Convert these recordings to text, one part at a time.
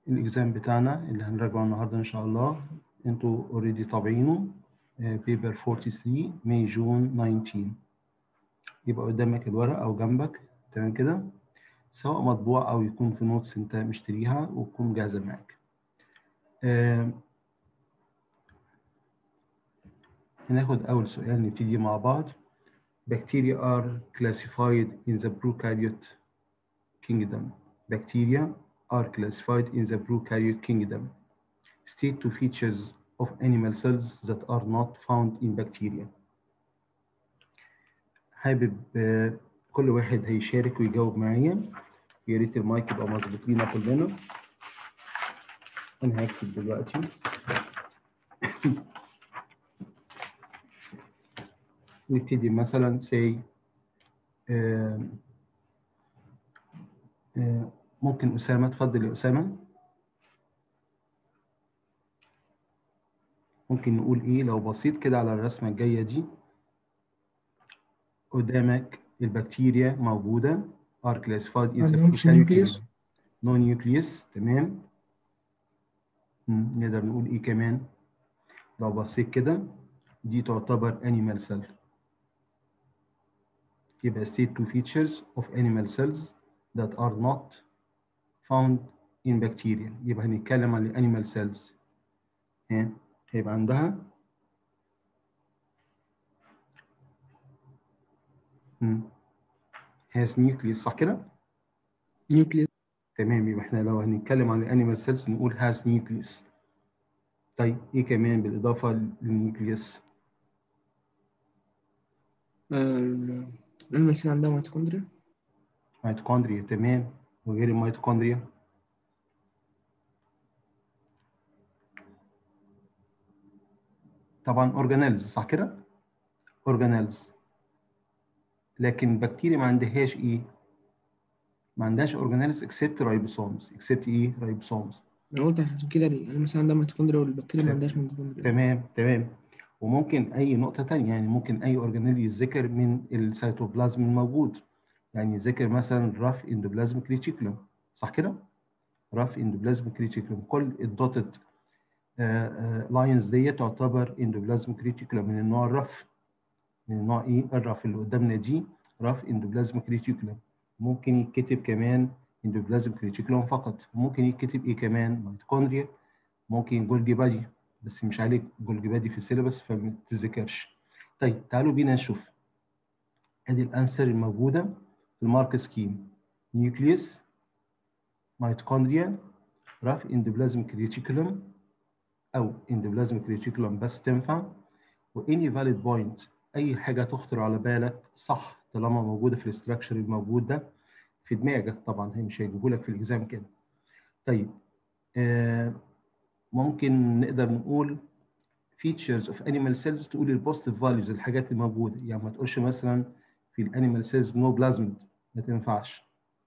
الاكزام بتاعنا اللي هنراجعه النهارده ان شاء الله انتوا اوريدي طابعينه بيبر 43 ماي جون 19 يبقى قدامك الورق او جنبك تمام كده سواء مطبوع او يكون في نوتس انت مشتريها وتكون جاهزه معاك آه هناخد اول سؤال نبتدي مع بعض bacteria are classified in the prokaryote kingdom bacteria are classified in the prokaryote kingdom state two features of animal cells that are not found in bacteria حابب كل واحد هيشارك ويجاوب معايا يا ريت المايك يبقى مظبوط لينا كلنا انا هكتب دلوقتي نبتدي مثلا say آه آه ممكن أسامة اتفضل يا أسامة ممكن نقول إيه لو بصيت كده على الرسمة الجاية دي قدامك البكتيريا موجودة are classified in the nucleus no nucleus تمام نقدر نقول إيه كمان لو بصيت كده دي تعتبر animal cell يبقى state two features of animal cells that are not found in bacteria يبقى هنتكلم عن الانيمال cells ها هيبقى عندها has nucleus صح كده؟ nucleus تمام يبقى احنا لو هنتكلم عن الانيمال cells نقول has nucleus طيب ايه كمان بالاضافه للنيوكليوس؟ الانيمال سيل عندها ميتوكوندريا ميتوكوندريا تمام وغير الميتوكوندريا طبعا اورجانيلز صح كده اورجانيلز لكن البكتيريا ما عندهاش ايه ما عندهاش اورجانيلز اكسبت رايبوسومز اكسبت ايه رايبوسومز انا قلت عشان كده الانيمال سيل عندها ميتوكوندريا والبكتيريا ما عندهاش ميتوكوندريا تمام تمام وممكن اي نقطه ثانيه يعني ممكن اي اورجانيل يتذكر من السيتوبلازم الموجود يعني يذكر مثلا راف اندوبلازميك ريتيكولوم صح كده؟ راف اندوبلازميك ريتيكولوم كل الدوتد لاينز دي تعتبر اندوبلازميك ريتيكولوم من النوع الرف من النوع ايه؟ الرف اللي قدامنا دي راف اندوبلازميك ريتيكولوم ممكن يتكتب كمان اندوبلازميك ريتيكولوم فقط ممكن يتكتب ايه كمان؟ ميتوكوندريا ممكن جولجي بادي بس مش عليك جولجي بادي في السيلبس فما تتذكرش طيب تعالوا بينا نشوف ادي الانسر الموجوده في المارك سكيم نيوكليوس ميتوكوندريا راف اندوبلازميك ريتيكولوم او اندوبلازميك ريتيكولوم بس تنفع واني فاليد بوينت اي حاجه تخطر على بالك صح طالما موجوده في الاستراكشر الموجود ده في دماغك طبعا هي مش هيجيبوا لك في الاكزام كده طيب آه ممكن نقدر نقول features of animal cells تقول البوزيتيف فاليوز الحاجات الموجوده يعني ما تقولش مثلا في الانيمال سيلز نو بلازميد ما تنفعش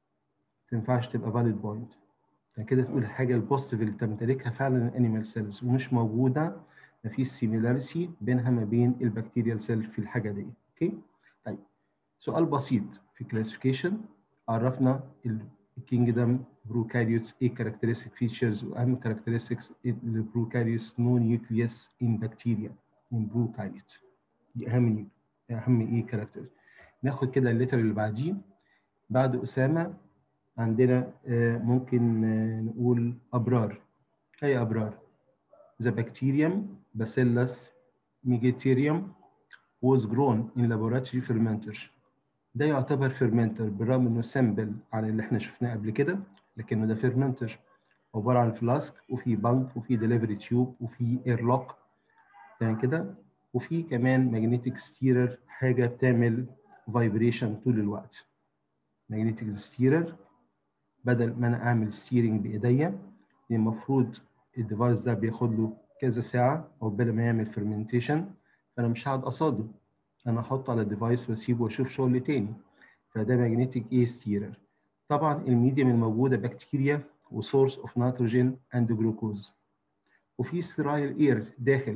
ما تنفعش تبقى فاليد بوينت يعني كده تقول الحاجه البوزيتيف اللي تمتلكها فعلا الانيمال سيلز ومش موجوده ما فيش سيميلاريتي بينها ما بين البكتيريال سيل في الحاجه دي اوكي طيب سؤال بسيط في كلاسيفيكيشن عرفنا الكينجدم بروكاريوتس ايه كاركترستيك فيتشرز واهم كاركترستكس البروكاريوتس نو نيوكليوس ان بكتيريا ان بروكاريوت دي اهم اهم ايه كاركتر ناخد كده الليتر اللي بعديه بعد أسامة عندنا ممكن نقول أبرار أي أبرار The bacterium Bacillus megatherium was grown in laboratory fermenter ده يعتبر فيرمنتر بالرغم انه سامبل عن اللي احنا شفناه قبل كده لكنه ده فيرمنتر عباره عن فلاسك وفي بنك وفي ديليفري تيوب وفي ايرلوك يعني كده وفي كمان ماجنتيك ستيرر حاجه بتعمل فايبريشن طول الوقت ماجنتيك ستيرر بدل ما انا اعمل ستيرنج بايديا المفروض الديفايس ده بياخد له كذا ساعه عقبال ما يعمل فيرمنتيشن فانا مش هقعد قصاده انا احطه على الديفايس واسيبه واشوف شغل تاني فده ماجنتيك ايه ستيرر طبعا الميديم الموجوده بكتيريا وسورس اوف نيتروجين اند جلوكوز وفي سترايل اير داخل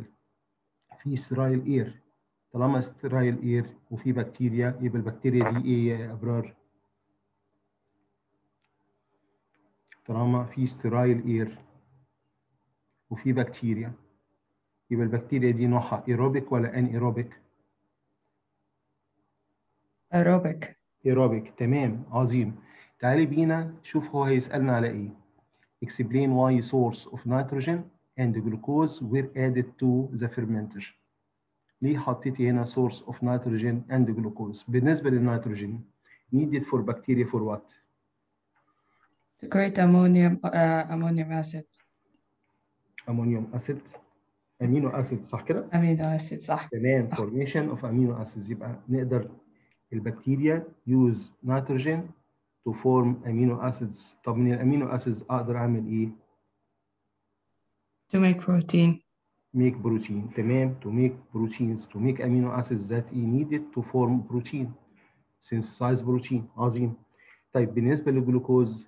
في سترايل اير طالما سترايل اير وفي بكتيريا يبقى البكتيريا دي ايه يا ابرار طالما في سترايل اير وفي بكتيريا يبقى البكتيريا دي نوعها ايروبيك ولا ان ايروبيك aerobic ايروبيك تمام عظيم تعالي بينا شوف هو هيسألنا على ايه explain why source of nitrogen and glucose were added to the fermenter ليه حطيتي هنا source of nitrogen and glucose بالنسبة للنيتروجين needed for bacteria for what to create ammonium uh, ammonium acid ammonium acid amino acid صح كده amino acid صح تمام formation of amino acids يبقى نقدر البكتيريا use nitrogen to form amino acids طب من الامينو acids اقدر اعمل ايه to make protein make protein تمام to make proteins to make amino acids that is needed to form protein synthesize protein عظيم طيب بالنسبة للجلوكوز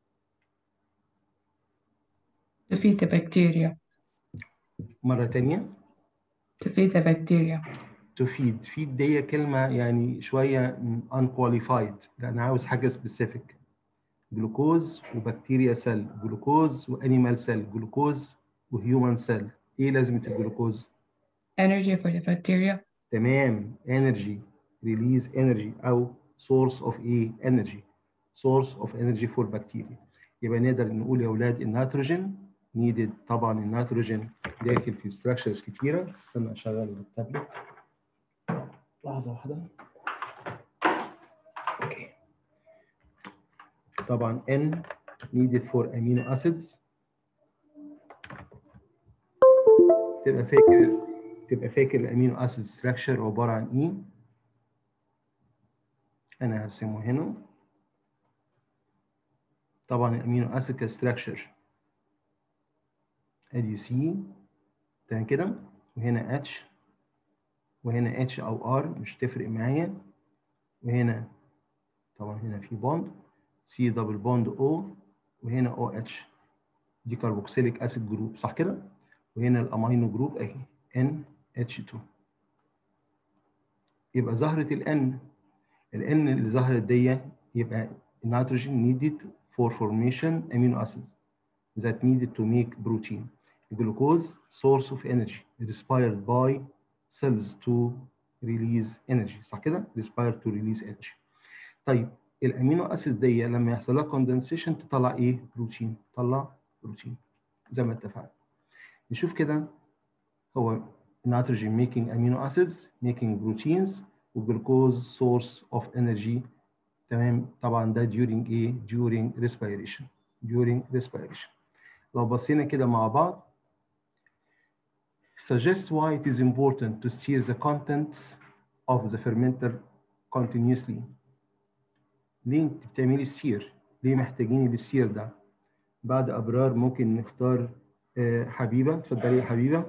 to feed the bacteria مرة تانية to feed the bacteria to feed feed دي كلمة يعني شوية unqualified لأن عاوز حاجة specific جلوكوز وبكتيريا سيل جلوكوز وانيمال سيل جلوكوز وهيومن سيل ايه لازمة الجلوكوز؟ energy for the bacteria تمام energy release energy او source of ايه energy source of energy for bacteria يبقى نقدر نقول يا اولاد النيتروجين needed طبعا النيتروجين داخل في structures كتيره استنى اشغل التابلت لحظه واحده اوكي طبعا N needed for amino acids تبقى فاكر تبقى فاكر الامينو اسيد ستراكشر عباره عن ايه انا هرسمه هنا طبعا الامينو اسيد كستراكشر ادي سي تمام كده وهنا اتش وهنا اتش او ار مش تفرق معايا وهنا طبعا هنا في بوند سي دبل بوند او وهنا او اتش دي كربوكسيليك اسيد جروب صح كده وهنا الامينو جروب اهي ان اتش 2 يبقى ظهرت الان الان اللي ظهرت دي يبقى النيتروجين needed for formation amino acids that needed to make protein glucose source of energy respired by cells to release energy صح كده respired to release energy طيب الامينو اسيد دي لما يحصل لها كوندنسيشن تطلع ايه بروتين تطلع بروتين زي ما اتفقنا نشوف كده هو nitrogen making amino acids making proteins وجلوكوز source of energy تمام طبعا ده during ايه during respiration during respiration لو بصينا كده مع بعض suggest why it is important to steer the contents of the fermenter continuously ليه انت بتعملي السير ليه محتاجين السير ده بعد ابرار ممكن نختار آه، حبيبه اتفضلي يا حبيبه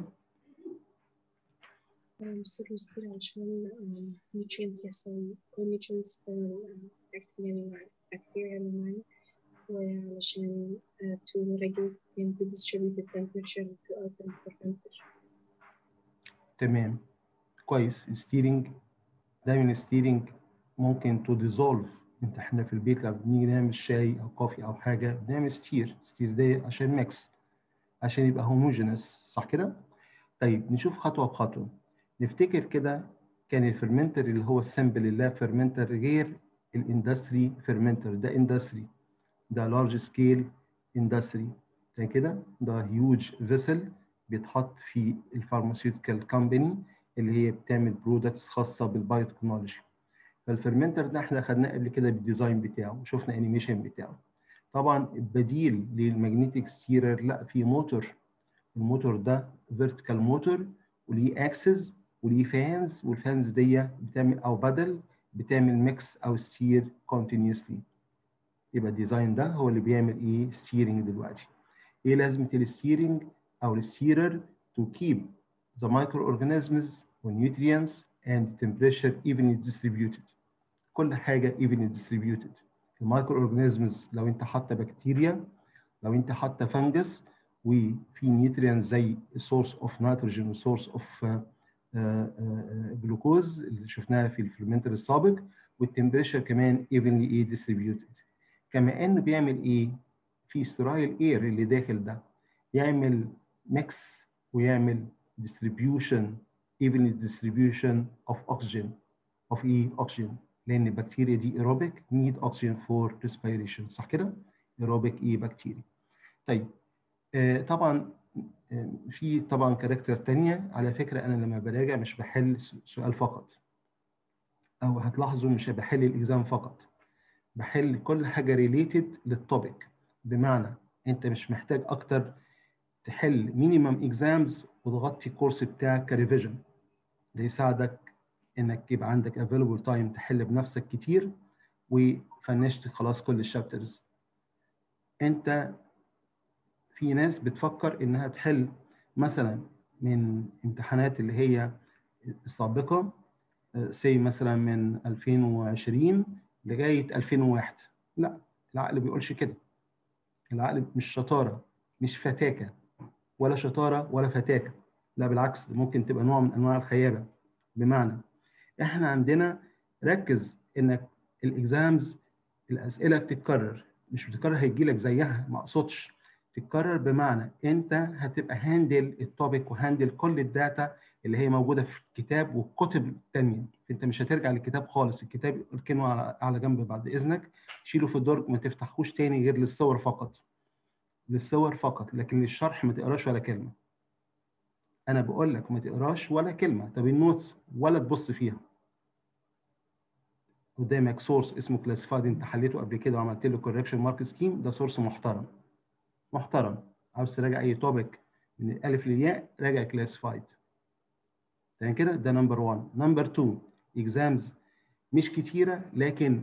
بصير يصير عشان nutrients يحصل nutrients يعني مع bacteria اللي معانا وعلشان uh, to regulate and to distribute the temperature throughout the fermenter. تمام كويس ستيرنج دايما ستيرنج ممكن تو ديزولف انت احنا في البيت لما بنيجي نعمل شاي او كوفي او حاجه بنعمل ستير ستير ده عشان ميكس عشان يبقى هوموجينس صح كده طيب نشوف خطوه بخطوه نفتكر كده كان الفرمنتر اللي هو السمبل اللي فيرمنتر غير الاندستري فيرمنتر ده اندستري ده لارج سكيل اندستري زي كده ده هيوج فيسل بيتحط في الفارماسيوتيكال كومباني اللي هي بتعمل برودكتس خاصه بالبايوتكنولوجي فالفرمنتر ده احنا خدناه قبل كده بالديزاين بتاعه وشفنا انيميشن بتاعه طبعا بديل للماجنتيك ستيرر لا في موتور الموتور ده فيرتيكال موتور وليه اكسس وليه فانز والفانز دي بتعمل او بدل بتعمل ميكس او ستير كونتينيوسلي يبقى الديزاين ده هو اللي بيعمل ايه ستيرنج دلوقتي ايه لازمه الستيرنج او الستيرر to keep the microorganisms والnutrients and temperature evenly distributed كل حاجه evenly distributed المايكرو اورجانيزمز لو انت حاطه بكتيريا لو انت حاطه فنجس وفي نيوتريانز زي سورس اوف نيتروجين وسورس اوف جلوكوز اللي شفناها في الفرمنتر السابق والتمبريتشر كمان evenly ايه distributed كما انه بيعمل ايه في سترايل اير اللي داخل ده يعمل ميكس ويعمل distribution even distribution of oxygen of ايه oxygen لان البكتيريا دي aerobic need oxygen for respiration صح كده aerobic ايه بكتيريا طيب آه طبعا آه في طبعا كاركتر تانية على فكرة أنا لما براجع مش بحل سؤال فقط أو هتلاحظوا مش بحل الإكزام فقط بحل كل حاجة ريليتد للتوبيك بمعنى أنت مش محتاج أكتر تحل مينيمم اكزامز وتغطي الكورس بتاعك كريفيجن ده يساعدك انك يبقى عندك افيلبل تايم تحل بنفسك كتير وفنشت خلاص كل الشابترز انت في ناس بتفكر انها تحل مثلا من امتحانات اللي هي السابقه سي مثلا من 2020 لغايه 2001 لا العقل بيقولش كده العقل مش شطاره مش فتاكه ولا شطاره ولا فتاكه لا بالعكس ممكن تبقى نوع من انواع الخيابه بمعنى احنا عندنا ركز انك الاكزامز الاسئله بتتكرر مش بتتكرر هيجي لك زيها ما اقصدش تتكرر بمعنى انت هتبقى هاندل التوبيك وهاندل كل الداتا اللي هي موجوده في الكتاب والكتب الثانيه انت مش هترجع للكتاب خالص الكتاب اركنه على على جنب بعد اذنك شيله في الدرج ما تفتحوش تاني غير للصور فقط للصور فقط لكن للشرح ما تقراش ولا كلمه انا بقول لك ما تقراش ولا كلمه طب النوتس ولا تبص فيها قدامك سورس اسمه كلاسيفايد انت حليته قبل كده وعملت له كوركشن مارك سكيم ده سورس محترم محترم عاوز تراجع اي توبيك من الالف للياء راجع كلاسيفايد تمام كده ده نمبر 1 نمبر 2 اكزامز مش كتيره لكن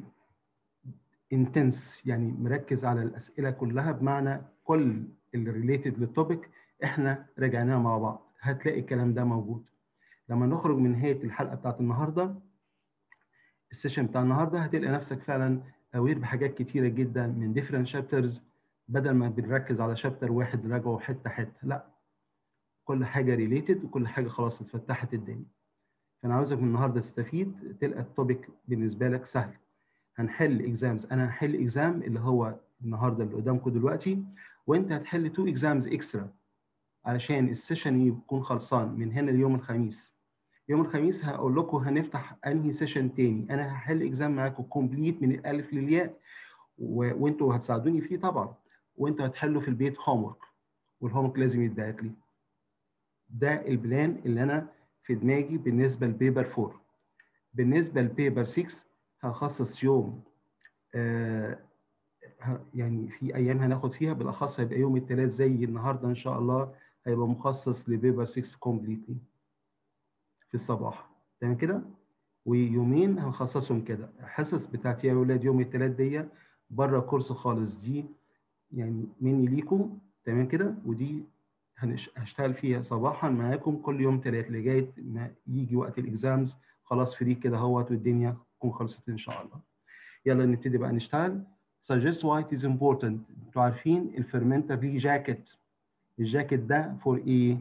انتنس يعني مركز على الاسئله كلها بمعنى كل اللي ريليتد للتوبيك احنا راجعناها مع بعض هتلاقي الكلام ده موجود لما نخرج من نهايه الحلقه بتاعت النهارده السيشن بتاع النهارده هتلاقي نفسك فعلا اوير بحاجات كتيره جدا من ديفرنت شابترز بدل ما بنركز على شابتر واحد نراجعه حته حته لا كل حاجه ريليتد وكل حاجه خلاص اتفتحت الدنيا فانا عاوزك من النهارده تستفيد تلقى التوبيك بالنسبه لك سهل هنحل اكزامز انا هحل اكزام اللي هو النهارده اللي قدامكم دلوقتي وانت هتحل تو اكزامز اكسترا علشان السيشن يكون خلصان من هنا ليوم الخميس يوم الخميس هقول لكم هنفتح انهي سيشن تاني انا هحل اكزام معاكم كومبليت من الالف للياء و... وانتوا هتساعدوني فيه طبعا وانتوا هتحلوا في البيت هوم ورك والهوم ورك لازم يتبعت لي ده البلان اللي انا في دماغي بالنسبه لبيبر 4 بالنسبه لبيبر 6 هخصص يوم آه يعني في ايام هناخد فيها بالاخص هيبقى يوم الثلاث زي النهارده ان شاء الله هيبقى مخصص لبيبر 6 كومبليتلي في الصباح تمام كده ويومين هنخصصهم كده الحصص بتاعت يا ولاد يوم الثلاث دي بره كورس خالص دي يعني مني ليكم تمام كده ودي هشتغل فيها صباحا معاكم كل يوم ثلاث لغايه ما يجي وقت الاكزامز خلاص فري كده اهوت والدنيا تكون خلصت ان شاء الله يلا نبتدي بقى نشتغل suggest why it is important انتوا عارفين الفرمنتر ليه جاكيت الجاكيت ده فور ايه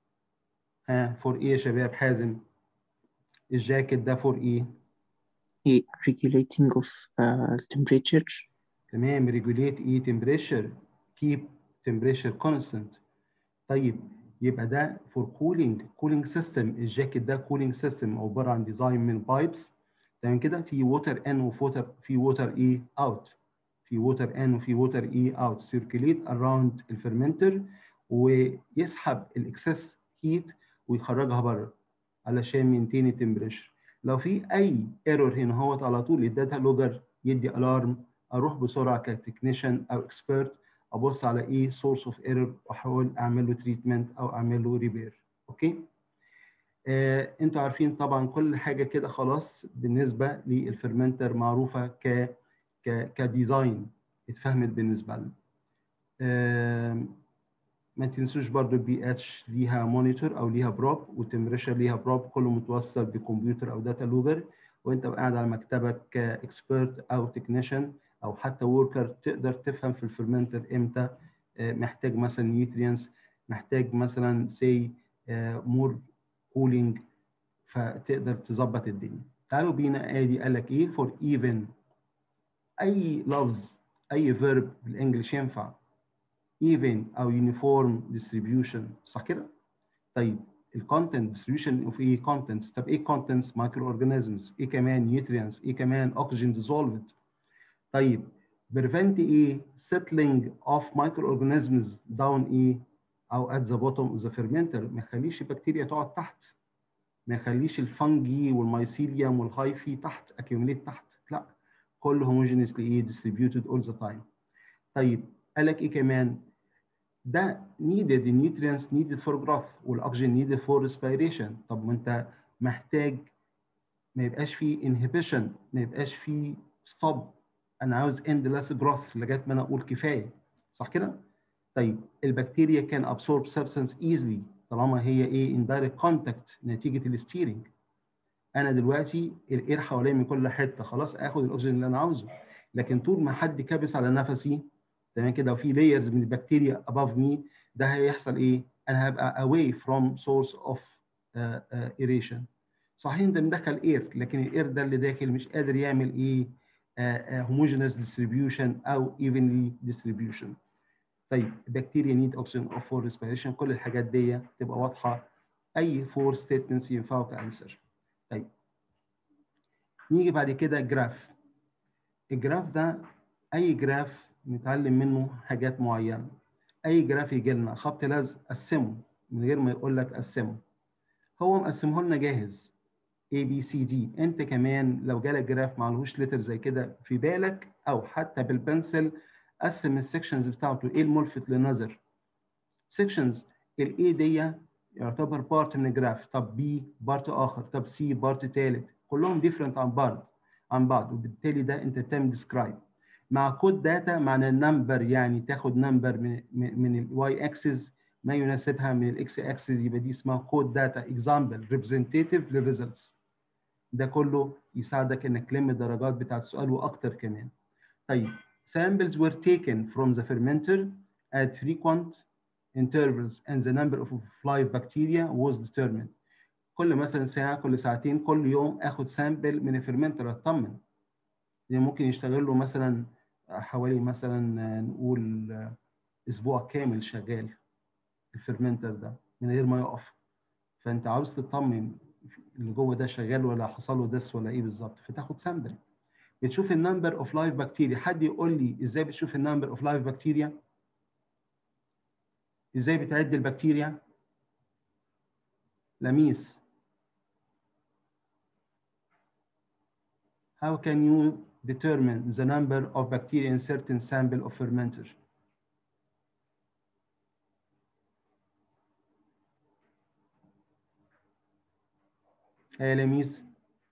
ها فور ايه يا شباب حازم الجاكيت ده فور ايه regulating of uh, temperature تمام regulate ايه temperature keep temperature constant طيب يبقى ده فور كولينج كولينج سيستم الجاكيت ده كولينج سيستم عباره عن ديزاين من بايبس تمام كده في ووتر ان وفوتر في ووتر اي اوت في ووتر ان وفي ووتر اي اوت سيركيليت اراوند الفرمنتر ويسحب الاكسس هيت ويخرجها بره علشان مينتين التمبريتشر لو في اي ايرور هنا هوت على طول الداتا لوجر يدي الارم اروح بسرعه كتكنيشن او اكسبيرت ابص على ايه سورس اوف ايرور واحاول اعمل له تريتمنت او اعمل له ريبير اوكي آه، انتوا عارفين طبعا كل حاجه كده خلاص بالنسبه للفرمنتر معروفه ك ك كديزاين اتفهمت بالنسبه لنا آه، ما تنسوش برضو البي اتش ليها مونيتور او ليها بروب والتمبريتشر ليها بروب كله متوصل بكمبيوتر او داتا لوجر وانت قاعد على مكتبك كاكسبيرت او تكنيشن او حتى وركر تقدر تفهم في الفرمنتر امتى محتاج مثلا نيوترينز محتاج مثلا سي مور كولينج فتقدر تظبط الدنيا تعالوا بينا ادي قال لك ايه فور ايفن اي لفظ اي فيرب بالانجلش ينفع even او uniform distribution صح كده؟ طيب الكونتنت distribution اوف ايه contents طب ايه contents micro organisms ايه كمان nutrients ايه كمان oxygen dissolved طيب prevent ايه settling of microorganisms down ايه او at the bottom of the fermenter ما يخليش البكتيريا تقعد تحت ما يخليش الفنجي والميسيليوم والهايفي تحت accumulate تحت لا كله homogeneously ايه distributed all the time طيب قال لك ايه كمان ده needed the nutrients needed for growth والاكسجين needed for respiration طب ما انت محتاج ما يبقاش فيه inhibition ما يبقاش فيه stop انا عاوز endless growth لغايه ما انا اقول كفايه صح كده؟ طيب البكتيريا كان absorb substance easily طالما هي ايه in direct contact نتيجه الستيرنج انا دلوقتي الاير حواليا من كل حته خلاص اخد الاكسجين اللي انا عاوزه لكن طول ما حد كابس على نفسي تمام كده وفي layers من البكتيريا above me ده هيحصل ايه؟ انا هبقى away from source of uh, uh, aeration صحيح انت مدخل اير لكن الاير ده اللي داخل مش قادر يعمل ايه؟ uh, uh, homogeneous distribution او evenly distribution طيب البكتيريا نيد اوكسجين اوف فور ريسبيريشن كل الحاجات دي تبقى واضحه اي فور ستيتمنتس ينفعوا كانسر طيب نيجي بعد كده جراف الجراف ده اي جراف نتعلم منه حاجات معينه اي جراف يجي لنا خط لزق قسمه من غير ما يقول لك قسمه هو مقسمه لنا جاهز A B C D انت كمان لو جالك جراف معلهوش لتر زي كده في بالك او حتى بالبنسل قسم السكشنز بتاعته ايه الملفت للنظر سكشنز الاي دي يعتبر بارت من الجراف طب بي بارت اخر طب سي بارت ثالث كلهم ديفرنت عن بعض عن بعض وبالتالي ده انت بتعمل ديسكرايب مع كود داتا معنى النمبر يعني تاخد نمبر من من الواي اكسس ما يناسبها من الاكس اكسس يبقى دي اسمها كود داتا اكزامبل ريبريزنتيف للريزلتس ده كله يساعدك انك تلم الدرجات بتاعت السؤال واكتر كمان طيب samples were taken from the fermenter at frequent intervals and the number of live bacteria was determined. كل مثلا ساعة كل ساعتين كل يوم اخد سامبل من الفرمنتر اطمن. يعني ممكن يشتغل له مثلا حوالي مثلا نقول اسبوع كامل شغال الفرمنتر ده من غير ما يقف. فانت عاوز تطمن اللي جوه ده شغال ولا حصل له دس ولا ايه بالظبط فتاخد سامبل. بتشوف النمبر اوف لايف بكتيريا حد يقول لي ازاي بتشوف النمبر اوف لايف بكتيريا ازاي بتعد البكتيريا لميس how can you determine the number of bacteria in certain sample of fermenter يا لميس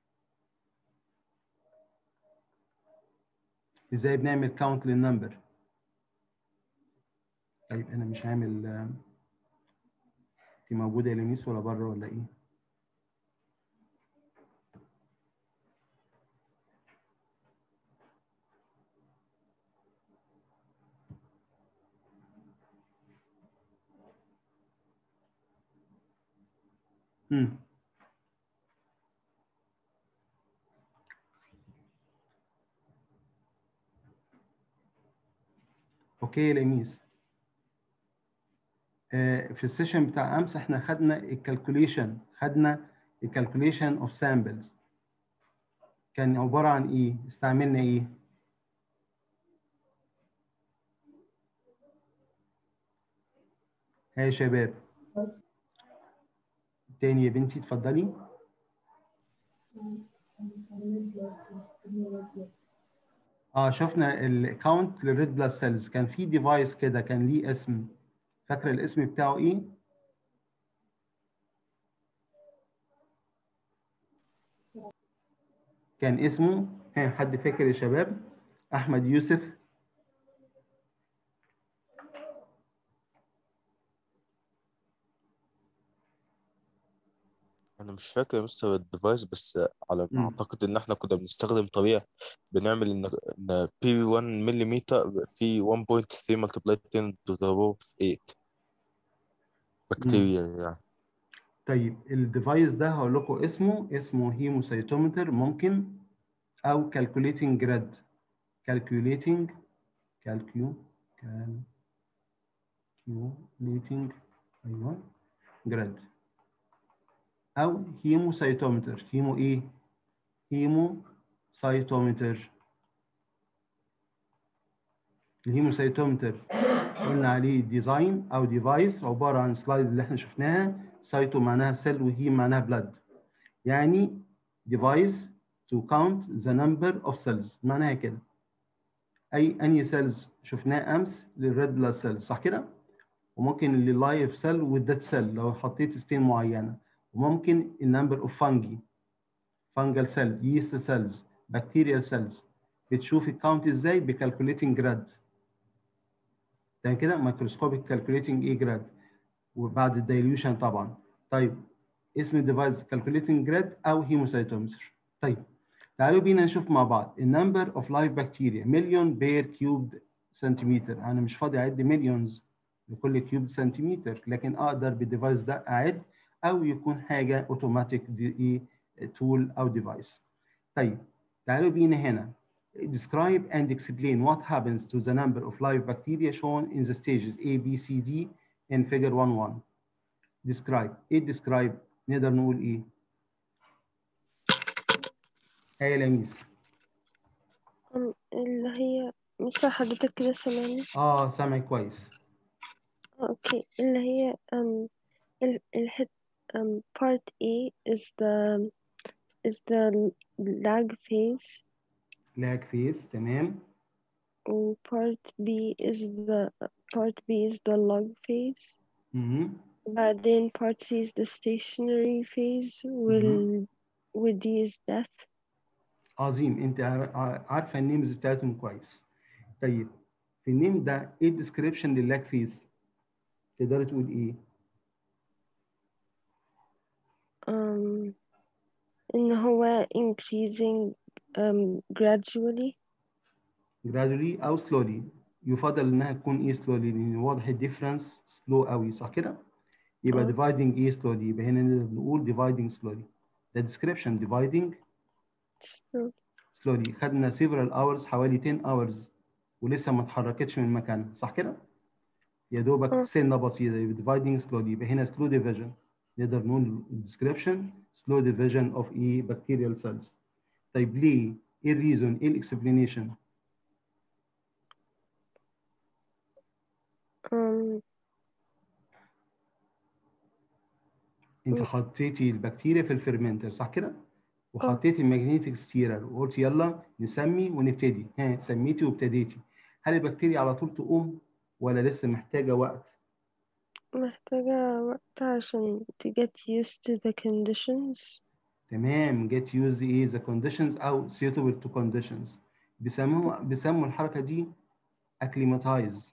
ازاي بنعمل كاونت للنمبر طيب انا مش عامل دي موجوده يا لميس ولا بره ولا ايه امم اوكي يا لميس آه في السيشن بتاع امس احنا خدنا الكالكوليشن خدنا الكالكوليشن اوف سامبلز كان عباره عن ايه استعملنا ايه ها يا شباب تاني يا بنتي اتفضلي اه شفنا الكاونت للريد بلاد سيلز كان في ديفايس كده كان ليه اسم فاكره الاسم بتاعه ايه؟ كان اسمه ها حد فاكر يا شباب؟ احمد يوسف انا مش فاكر مستر الديفايس بس على ما مم. اعتقد ان احنا كنا بنستخدم طريقه بنعمل ان ان بي 1 ملم في 1.3 multiplied 10 to the power of 8 بكتيريا يعني طيب الديفايس ده هقول لكم اسمه اسمه هيموسيتومتر ممكن او كالكوليتنج جراد كالكوليتنج كالكيو كال circulating ايوه جراد او هيموسايتومتر هيمو ايه هيموسايتومتر الهيموسايتومتر قلنا عليه ديزاين او ديفايس عباره عن سلايد اللي احنا شفناها سايتو معناها سيل وهيم معناها بلاد يعني ديفايس to count the number of cells معناها كده اي اني سيلز شفناه امس للريد بلاد سيلز صح كده وممكن لللايف سيل والديد سيل لو حطيت ستين معينه وممكن النمبر اوف فانجي فانجل سيل يست سيلز بكتيريال سيلز بتشوف الكاونت ازاي بكالكوليتنج جراد ده كده مايكروسكوبيك كالكوليتنج ايه جراد وبعد الدايليوشن طبعا طيب اسم الديفايس كالكوليتنج جراد او هيموسايتومتر طيب تعالوا بينا نشوف مع بعض النمبر اوف لايف بكتيريا مليون بير كيوبد سنتيمتر انا مش فاضي اعد مليونز لكل كيوب سنتيمتر لكن اقدر بالديفايس ده اعد او يكون حاجه اوتوماتيك دي تول او ديفايس طيب تعالوا بينا هنا describe and explain what happens to the number of live bacteria shown in the stages A, B, C, D in figure 1.1 describe ايه describe نقدر نقول ايه هي لميس أم، اللي هي مثل حضرتك كده سامعني اه سامع كويس آه، اوكي اللي هي um, ال الحت um, part A is the is the lag phase لاج فيس تمام و part B is the part B is the log phase مهم. بعدين part C is the stationary phase وال وال D is death عظيم انت عار- عار- عارفه النيمز بتاعتهم كويس طيب في النيم ده ايه الديسكريبشن للاج فيس تقدر تقول ايه um, إن هو increasing um, gradually gradually او slowly يفضل انها تكون ايه slowly لان واضح الديفرنس سلو قوي صح كده يبقى اه. dividing ايه slowly يبقى هنا نقدر نقول dividing slowly ده description dividing so, slowly خدنا several hours حوالي 10 hours ولسه ما اتحركتش من مكانها صح كده يا دوبك اه. سنه بسيطه يبقى dividing slowly يبقى هنا slow division نقدر نقول description slow division of ايه bacterial cells طيب ليه ايه الريزون ايه الاكسبلانيشن um, انت مم. حطيتي البكتيريا في الفرمنتر صح كده وحطيتي المagnetic ستيرر وقلت يلا نسمي ونبتدي ها سميتي وابتديتي هل البكتيريا على طول تقوم ولا لسه محتاجه وقت محتاجة وقت عشان to get used to the conditions تمام get used ايه the conditions او suitable to conditions بيسموه بيسموا الحركه دي acclimatize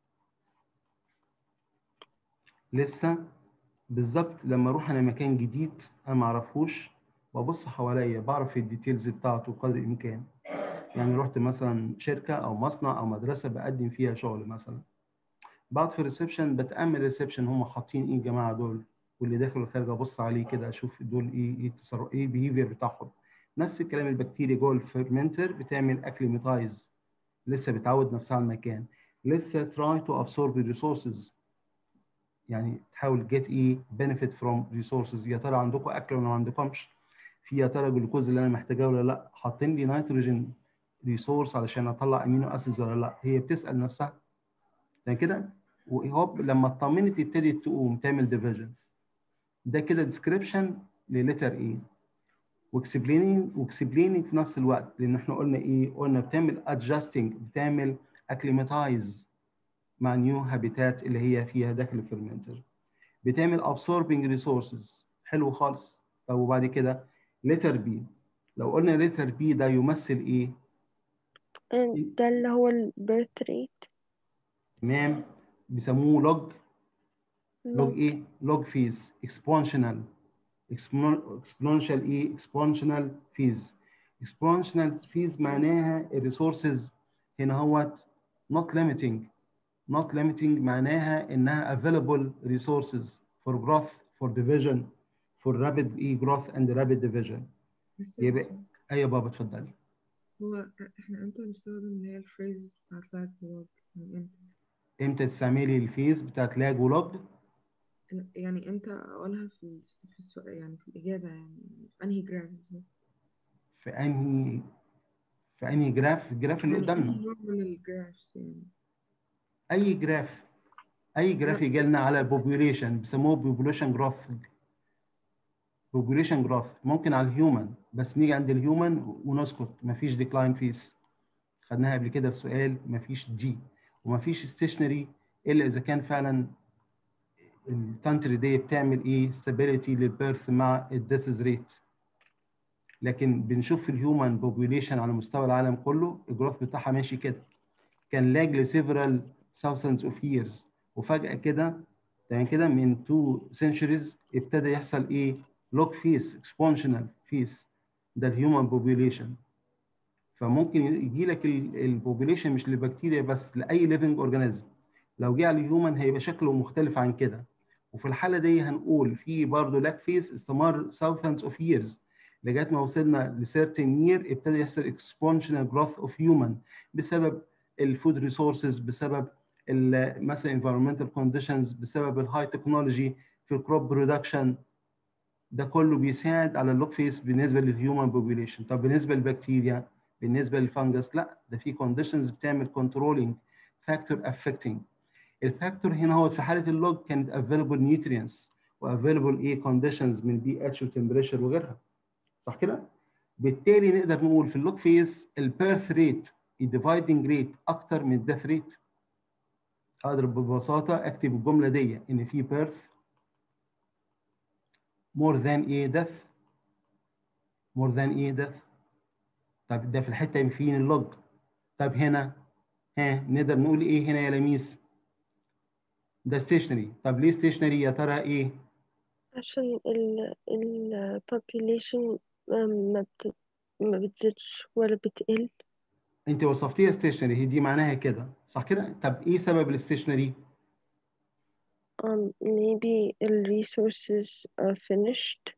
لسه بالظبط لما اروح انا مكان جديد انا ما اعرفوش وابص حواليا بعرف الديتيلز بتاعته قدر الامكان يعني رحت مثلا شركه او مصنع او مدرسه بقدم فيها شغل مثلا بعد في الريسبشن بتامل الريسبشن هم حاطين ايه الجماعه دول واللي داخل والخارج ابص عليه كده اشوف دول ايه ايه التصرف ايه البيهيفير بتاعهم نفس الكلام البكتيريا جوه الفيرمنتر بتعمل اكليماتايز لسه بتعود نفسها على المكان لسه try to absorb the resources يعني تحاول get ايه benefit from resources يا ترى عندكم اكل ولا ما عندكمش في يا ترى الجلوكوز اللي انا محتاجاه ولا لا حاطين لي نيتروجين ريسورس علشان اطلع امينو اسيدز ولا لا هي بتسال نفسها يعني كده وهوب لما اطمنت ابتدت تقوم تعمل ديفيجن ده كده ديسكريبشن للتر ايه واكسبليننج واكسبليننج في نفس الوقت لان احنا قلنا ايه قلنا بتعمل ادجستنج بتعمل اكليماتايز مع نيو هابيتات اللي هي فيها داخل الفيرمنتر بتعمل absorbing ريسورسز حلو خالص طب وبعد كده لتر بي لو قلنا لتر بي ده يمثل ايه and ده اللي هو ال birth rate تمام بيسموه لوج لوج log ايه لوج فيز اكسبونشنال اكسبونشال ايه اكسبونشنال فيز اكسبونشنال فيز معناها الريسورسز هنا هو not limiting not limiting معناها انها available resources for growth for division for rapid ايه growth and rapid division بس يبقى ايوه بابا اتفضلي هو احنا امتى بنستخدم اللي هي الفريز بتاعت لايك بلوج من امتى امتى تستعملي الفيز بتاعت لاج ولوج يعني امتى اقولها في الس- في السؤال يعني في الاجابه يعني في انهي جراف بالظبط في انهي في انهي جراف الجراف اللي يعني قدامنا انهي نوع من الجرافس يعني اي جراف اي جراف يجي لنا على البوبوليشن بيسموه بوبوليشن جراف بوبوليشن جراف ممكن على الهيومن بس نيجي عند الهيومن ونسكت مفيش ديكلاين فيس خدناها قبل كده في سؤال مفيش دي ومفيش ستيشنري الا اذا كان فعلا الكانتري دي بتعمل ايه ستابيليتي للبيرث مع الديسز ريت لكن بنشوف في الهيومن بوبوليشن على مستوى العالم كله الجروث بتاعها ماشي كده كان لاج لسيفرال thousands اوف years وفجأة كده تمام كده من two centuries ابتدى يحصل ايه log phase exponential phase ده الهيومن بوبوليشن فممكن يجي لك البوبوليشن مش للبكتيريا بس لاي ليفنج اورجانيزم لو جه على الهيومن هيبقى شكله مختلف عن كده وفي الحاله دي هنقول في برضه لاك فيس استمر thousands اوف years لغايه ما وصلنا ل certain year ابتدى يحصل exponential growth of human بسبب الفود ريسورسز بسبب ال- مثلا environmental conditions بسبب الهاي تكنولوجي في الكروب برودكشن ده كله بيساعد على اللوك فيس بالنسبه للهيومن بوبوليشن طب بالنسبه للبكتيريا بالنسبه للفنجس لا ده في كونديشنز بتعمل كنترولينج فاكتور افكتنج الفاكتور هنا هو في حاله اللوج كانت افيلبل نيوترينتس وافيلبل ايه كونديشنز من بي اتش وتمبريتشر وغيرها صح كده بالتالي نقدر نقول في اللوك فيز البيرث ريت الديفايدنج ريت اكتر من الديث ريت اقدر ببساطه اكتب الجمله دي ان في بيرث more than ايه death more than ايه death طب ده في الحته فين اللوج طب هنا ها نقدر نقول ايه هنا يا لميس ده ستيشنري طب ليه ستيشنري يا ترى ايه عشان ال ال population ما بت ما بتزيدش ولا بتقل انت وصفتيها ستيشنري هي دي معناها كده صح كده طب ايه سبب الستيشنري um, maybe the resources are finished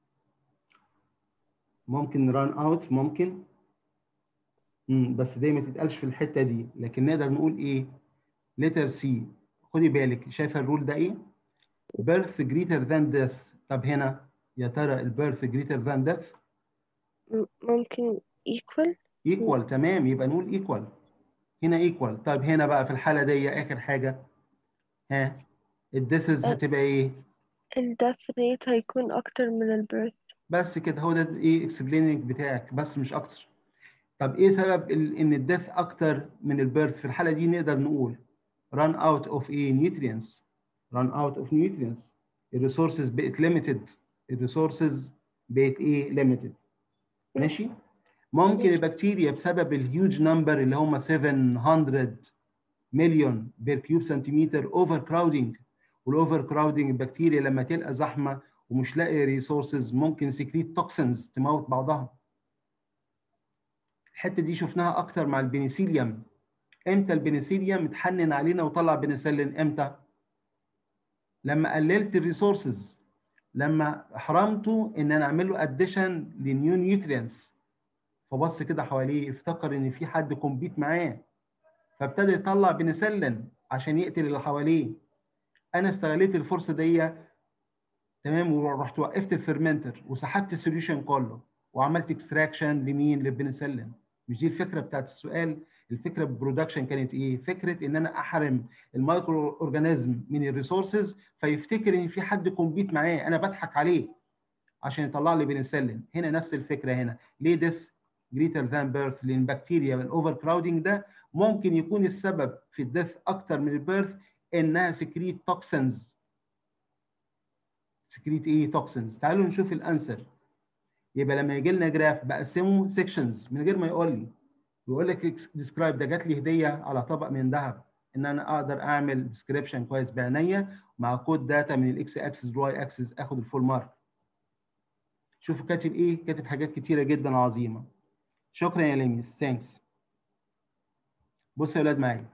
ممكن run out ممكن امم بس دي ما تتقالش في الحته دي لكن نقدر نقول ايه letter C خدي بالك شايفه الرول ده ايه birth greater than death طب هنا يا ترى البيرث greater than death م- ممكن equal equal تمام يبقى نقول equal هنا equal طب هنا بقى في الحاله دي اخر حاجه ها الديسز هتبقى ايه ال death rate هيكون أكتر من ال birth بس كده هو ده ايه اكسبليننج بتاعك بس مش اكتر طب ايه سبب ال- ان الديث اكتر من البيرث في الحاله دي نقدر نقول run out of ايه nutrients run out of nutrients الريسورسز بقت limited الريسورسز بقت ايه limited ماشي ممكن البكتيريا بسبب الهيوج نمبر اللي هم 700 مليون بير كيوب سنتيمتر اوفر كراودنج والاوفر كراودنج البكتيريا لما تلقى زحمه ومش لاقي ريسورسز ممكن سكريت توكسنز تموت بعضها الحته دي شفناها اكتر مع البنسيليوم امتى البنسيليوم اتحنن علينا وطلع بنسلين امتى لما قللت الريسورسز لما حرمته ان انا اعمل له اديشن لنيو نيوترينتس فبص كده حواليه افتكر ان في حد كومبيت معاه فابتدى يطلع بنسلين عشان يقتل اللي حواليه انا استغليت الفرصه دي تمام ورحت وقفت الفيرمنتر وسحبت السوليوشن كله وعملت اكستراكشن لمين للبنسلين مش دي الفكره بتاعت السؤال الفكره بالبرودكشن كانت ايه فكره ان انا احرم المايكرو اورجانيزم من الريسورسز فيفتكر ان في حد كومبيت معاه انا بضحك عليه عشان يطلع لي بنسلين هنا نفس الفكره هنا ليه ديس جريتر ذان بيرث لان البكتيريا والاوفر كراودنج ده ممكن يكون السبب في الديث اكتر من البيرث انها سكريت توكسنز سكريت ايه توكسنز تعالوا نشوف الانسر يبقى لما يجي لنا جراف بقسمه سيكشنز من غير ما يقول لي بيقول لك ديسكرايب ده جات لي هديه على طبق من ذهب ان انا اقدر اعمل ديسكريبشن كويس بعينيا مع كود داتا من الاكس اكسس واي اكسس اخد الفول مارك شوفوا كاتب ايه كاتب حاجات كتيره جدا عظيمه شكرا يا ليميس ثانكس بصوا يا اولاد معايا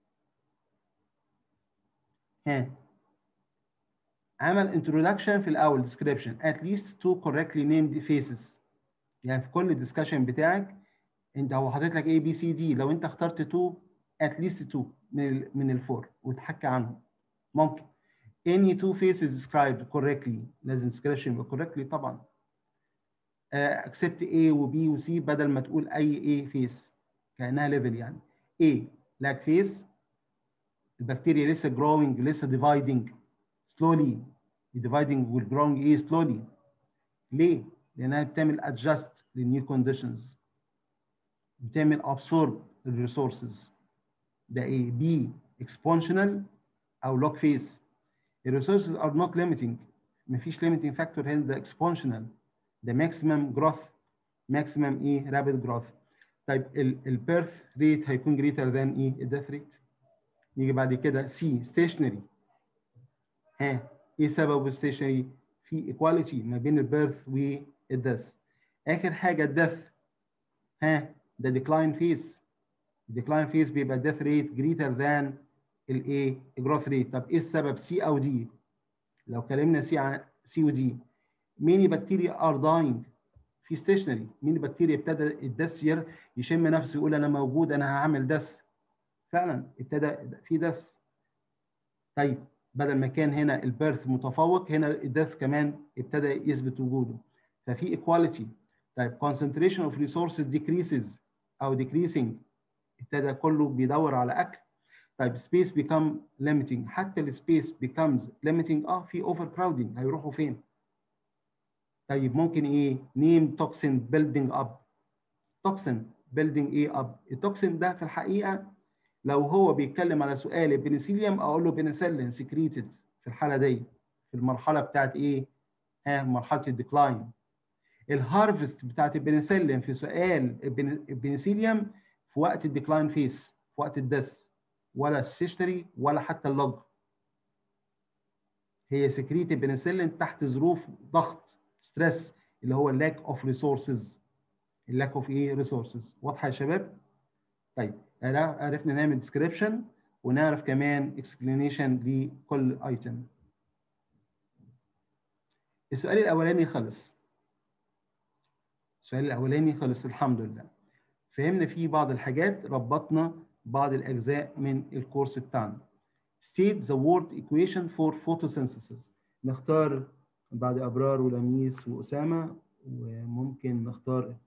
ها عمل introduction في الاول description at least two correctly named faces يعني في كل الدiscussion بتاعك انت هو حاطط لك A B C D لو انت اخترت two at least two من ال من الفور وتحكي عنهم ممكن any two faces described correctly لازم description يبقى correctly طبعا uh, except A و B و C بدل ما تقول أي A face كأنها level يعني A lag face البكتيريا لسه growing لسه dividing slowly dividing وال growing ايه slowly ليه؟ لأنها بتعمل adjust للنيو conditions بتعمل absorb الريسورسز ده ايه؟ B exponential أو log phase الريسورسز are not limiting مفيش limiting factor هنا ده exponential ده maximum growth maximum ايه؟ rapid growth طيب البيرث ريت هيكون greater than ايه؟ الديث ريت نيجي بعد كده سي ستيشنري ها ايه سبب الستيشنري في ايكواليتي ما بين البيرث والديث اخر حاجه الديث ها ده ديكلاين فيس الديكلاين فيس بيبقى ديث ريت جريتر ذان الايه الجروث ريت طب ايه السبب سي او دي لو كلمنا سي عن سي ودي مين بكتيريا ار داينج في ستيشنري مين بكتيريا ابتدى الدس يشم نفسه يقول انا موجود انا هعمل دس فعلا ابتدى في دس طيب بدل ما كان هنا البيرث متفوق هنا الدث كمان ابتدى يثبت وجوده ففي ايكواليتي طيب concentration of resources decreases او decreasing ابتدى كله بيدور على اكل طيب space become limiting حتى السبيس becomes limiting اه في overcrowding هيروحوا فين؟ طيب ممكن ايه؟ name toxin building up toxin building ايه up؟ التوكسين ده في الحقيقه لو هو بيتكلم على سؤال البنسيليوم اقول له بنسلين سكريتد في الحاله دي في المرحله بتاعت ايه؟ ها مرحله الديكلاين. الهارفست بتاعت البنسلين في سؤال البنسيليوم في وقت الديكلاين فيس في وقت الدس ولا السيشتري ولا حتى اللوج. هي سكريت البنسلين تحت ظروف ضغط ستريس اللي هو lack اوف ريسورسز اللاك اوف ايه ريسورسز واضحه يا شباب؟ طيب عرفنا نعمل ديسكريبشن ونعرف كمان اكسبلانيشن لكل ايتم السؤال الاولاني خلص السؤال الاولاني خلص الحمد لله فهمنا فيه بعض الحاجات ربطنا بعض الاجزاء من الكورس بتاعنا state the word equation for photosynthesis نختار بعد ابرار ولميس واسامه وممكن نختار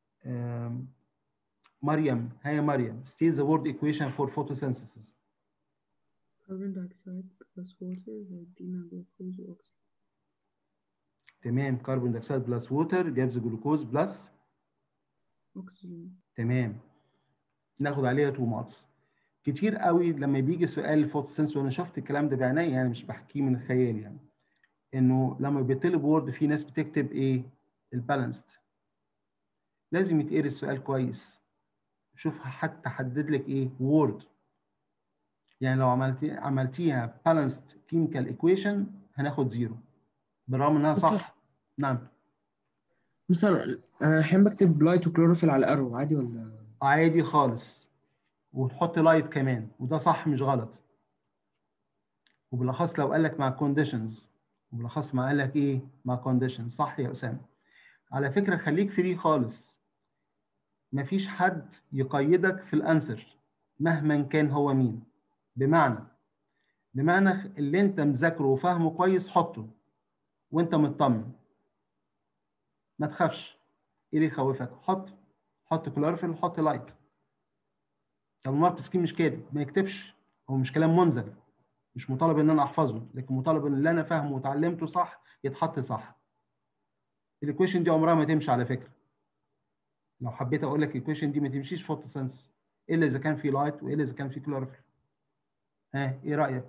مريم هيا مريم state the word equation for photosynthesis carbon dioxide plus water هيدينا glucose وأكسجين تمام كربون دايوكسيد بلس ووتر جابز جلوكوز بلس أكسجين تمام ناخد عليها تو ماركس كتير قوي لما بيجي سؤال الفوتوسينثيسيس وانا شفت الكلام ده بعيني يعني مش بحكيه من الخيال يعني انه لما بيطلب وورد في ناس بتكتب ايه البالانسد لازم يتقري السؤال كويس شوف حتى حدد لك ايه وورد يعني لو عملتي عملتيها balanced chemical equation هناخد زيرو بالرغم انها صح نعم مثلا احيانا بكتب لايت وكلوروفيل على ارو عادي ولا عادي خالص وتحط لايت كمان وده صح مش غلط وبالاخص لو قال لك مع كونديشنز وبالاخص ما قال لك ايه مع كونديشنز صح يا اسامه على فكره خليك فري خالص مفيش حد يقيدك في الانسر مهما كان هو مين بمعنى بمعنى اللي انت مذاكره وفاهمه كويس حطه وانت مطمن ما تخافش ايه اللي يخوفك حط حط كلورفيل حط لايت طب المارك سكيم مش كده ما يكتبش هو مش كلام منزل مش مطالب ان انا احفظه لكن مطالب ان اللي انا فاهمه وتعلمته صح يتحط صح الايكويشن دي عمرها ما تمشي على فكره لو حبيت اقول لك الايكويشن دي ما تمشيش فوتوسنس الا اذا كان في لايت والا اذا كان في كلورفيل ها ايه رايك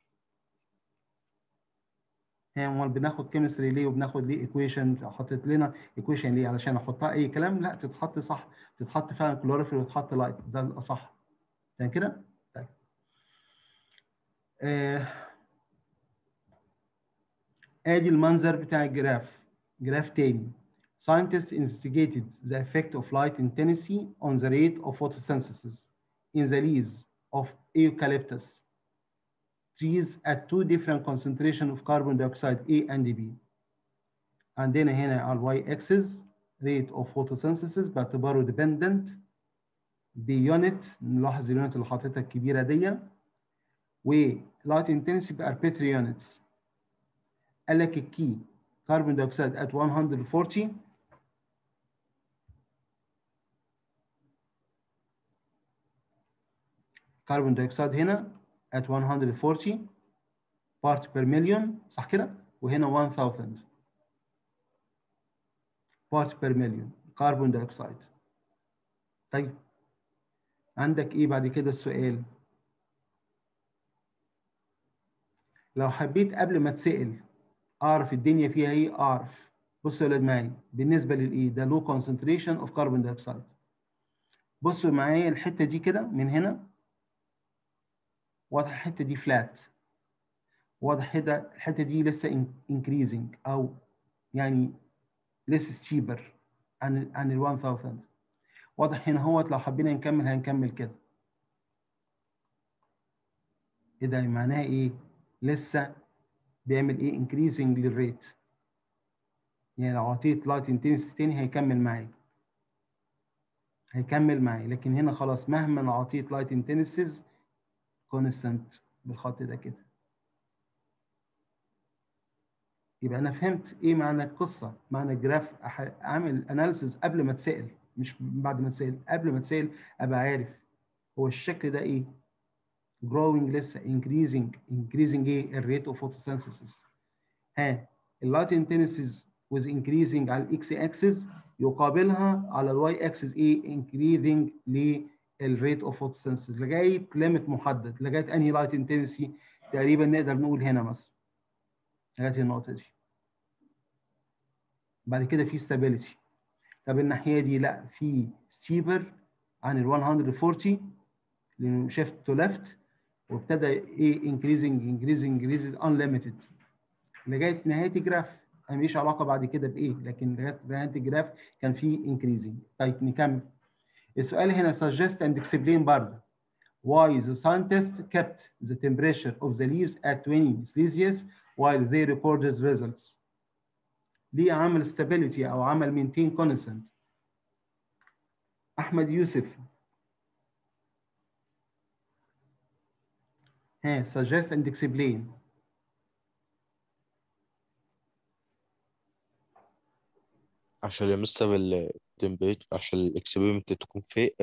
ها امال بناخد كيمستري ليه وبناخد ليه ايكويشن حطيت لنا ايكويشن ليه علشان احطها اي كلام لا تتحط صح تتحط فعلا كلورفيل وتتحط لايت ده الاصح تمام كده طيب آه. ادي المنظر بتاع الجراف جراف تاني Scientists investigated the effect of light intensity on the rate of photosynthesis in the leaves of eucalyptus trees at two different concentration of carbon dioxide A and B. عندنا هنا على y axis rate of photosynthesis باعتباره dependent بيونت نلاحظ اليونت اللي حاططها الكبيره دي ولايت انتنسيتي باربيتري يونتس قال لك الكي كربون دايوكسيد at 140 كربون دايوكسيد هنا at 140 part per million صح كده وهنا 1000 part per million كربون دايوكسيد طيب عندك ايه بعد كده السؤال لو حبيت قبل ما تسأل اعرف الدنيا فيها ايه اعرف بصوا يا ولاد معايا بالنسبه للايه ده لو concentration اوف كربون دايوكسيد بصوا معايا الحته دي كده من هنا واضح الحته دي فلات واضح كده الحته دي لسه increasing او يعني لسه steeper عن عن ال 1000 واضح هنا هوت لو حبينا نكمل هنكمل كده ايه ده معناها ايه لسه بيعمل ايه increasing للريت يعني لو عطيت لايت انتنسيتي تاني هيكمل معايا هيكمل معايا لكن هنا خلاص مهما عطيت لايت انتنسيز كونستانت بالخط ده كده يبقى انا فهمت ايه معنى القصه معنى الجراف اعمل اناليسيز قبل ما اتسال مش بعد ما اتسال قبل ما اتسال ابقى عارف هو الشكل ده ايه growing لسه increasing increasing ايه الريت اوف photosynthesis ها اللايت انتنسيز was increasing على الاكس اكسس يقابلها على الواي اكسس ايه increasing للريت اوف photosynthesis لغايه ليميت محدد لغايه انهي لايت انتنسي تقريبا نقدر نقول هنا مثلا لغايه النقطه دي بعد كده في stability طب الناحيه دي لا في ستيبر عن ال 140 لانه شيفت تو ليفت وابتدى ايه increasing increasing increasing unlimited لغايه نهايه الجراف ماليش علاقه بعد كده بايه لكن لغايه نهايه الجراف كان في increasing طيب نكمل السؤال هنا suggest and explain برضه why the scientists kept the temperature of the leaves at 20 Celsius while they recorded results ليه عمل stability او عمل maintain constant احمد يوسف ها suggest and explain عشان يا مستر التمبريتشر عشان الاكسبيرمنت تكون فيق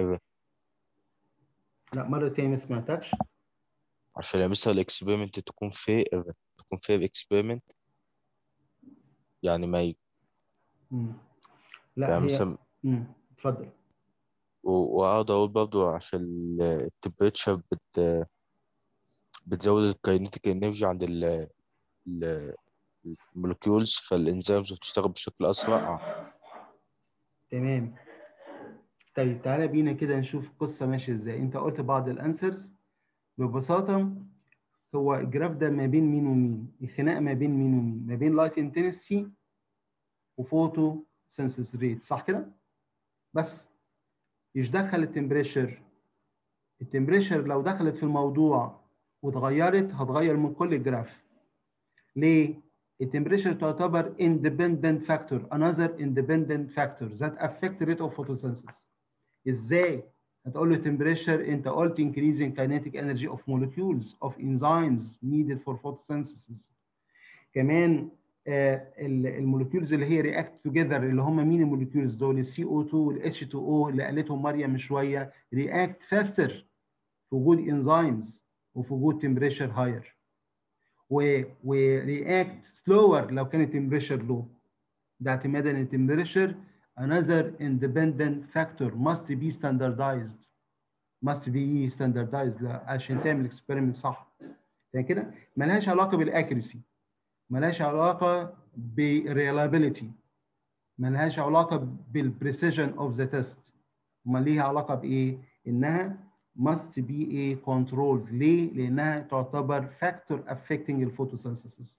لا مرة تاني ما سمعتكش عشان يا مستر الاكسبيرمنت تكون فيق تكون فير اكسبيرمنت يعني ما ي... مم. لا يعني هي مثلا مم. اتفضل و- واقعد اقول برضو عشان التمبريتشر بت بتزود الكاينيتيك انرجي عند ال ال- المولكيولز فالانزيمز بتشتغل بشكل اسرع تمام طيب تعالى بينا كده نشوف القصة ماشية ازاي انت قلت بعض الانسرز ببساطة هو الجراف ده ما بين مين ومين الخناقة ما بين مين ومين ما بين لايت انتنسي وفوتو سينسس ريت صح كده بس مش دخل التمبريتشر التمبريتشر لو دخلت في الموضوع واتغيرت هتغير من كل الجراف ليه التمبريتشر تعتبر independent factor another independent factor that affect rate of photosynthesis ازاي هتقول له temperature انت قلت increasing kinetic energy of molecules of enzymes needed for photosynthesis كمان آه المولكيولز اللي هي react together اللي هم مين المولكيولز دول ال CO2 وال H2O اللي قالتهم مريم من شويه react faster في وجود enzymes وفي وجود temperature higher و و react slower لو كانت temperature low ده اعتمادا ان temperature another independent factor must be standardized must be standardized لا عشان تعمل experiment صح يعني كده ملهاش علاقه بالاكيرسي ملهاش علاقه بالريلابيلتي ملهاش علاقه بالبريسيجن اوف ذا تيست امال ليها علاقه بايه انها must be a controlled ليه لانها تعتبر factor affecting الفوتوسينثيسيس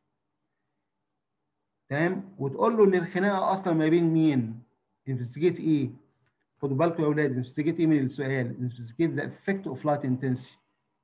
تمام وتقول له ان الخناقه اصلا ما بين مين انفستيجيت ايه خدوا بالكم يا اولاد انفستيجيت ايه من السؤال انفستيجيت ذا افكت اوف لايت انتنسي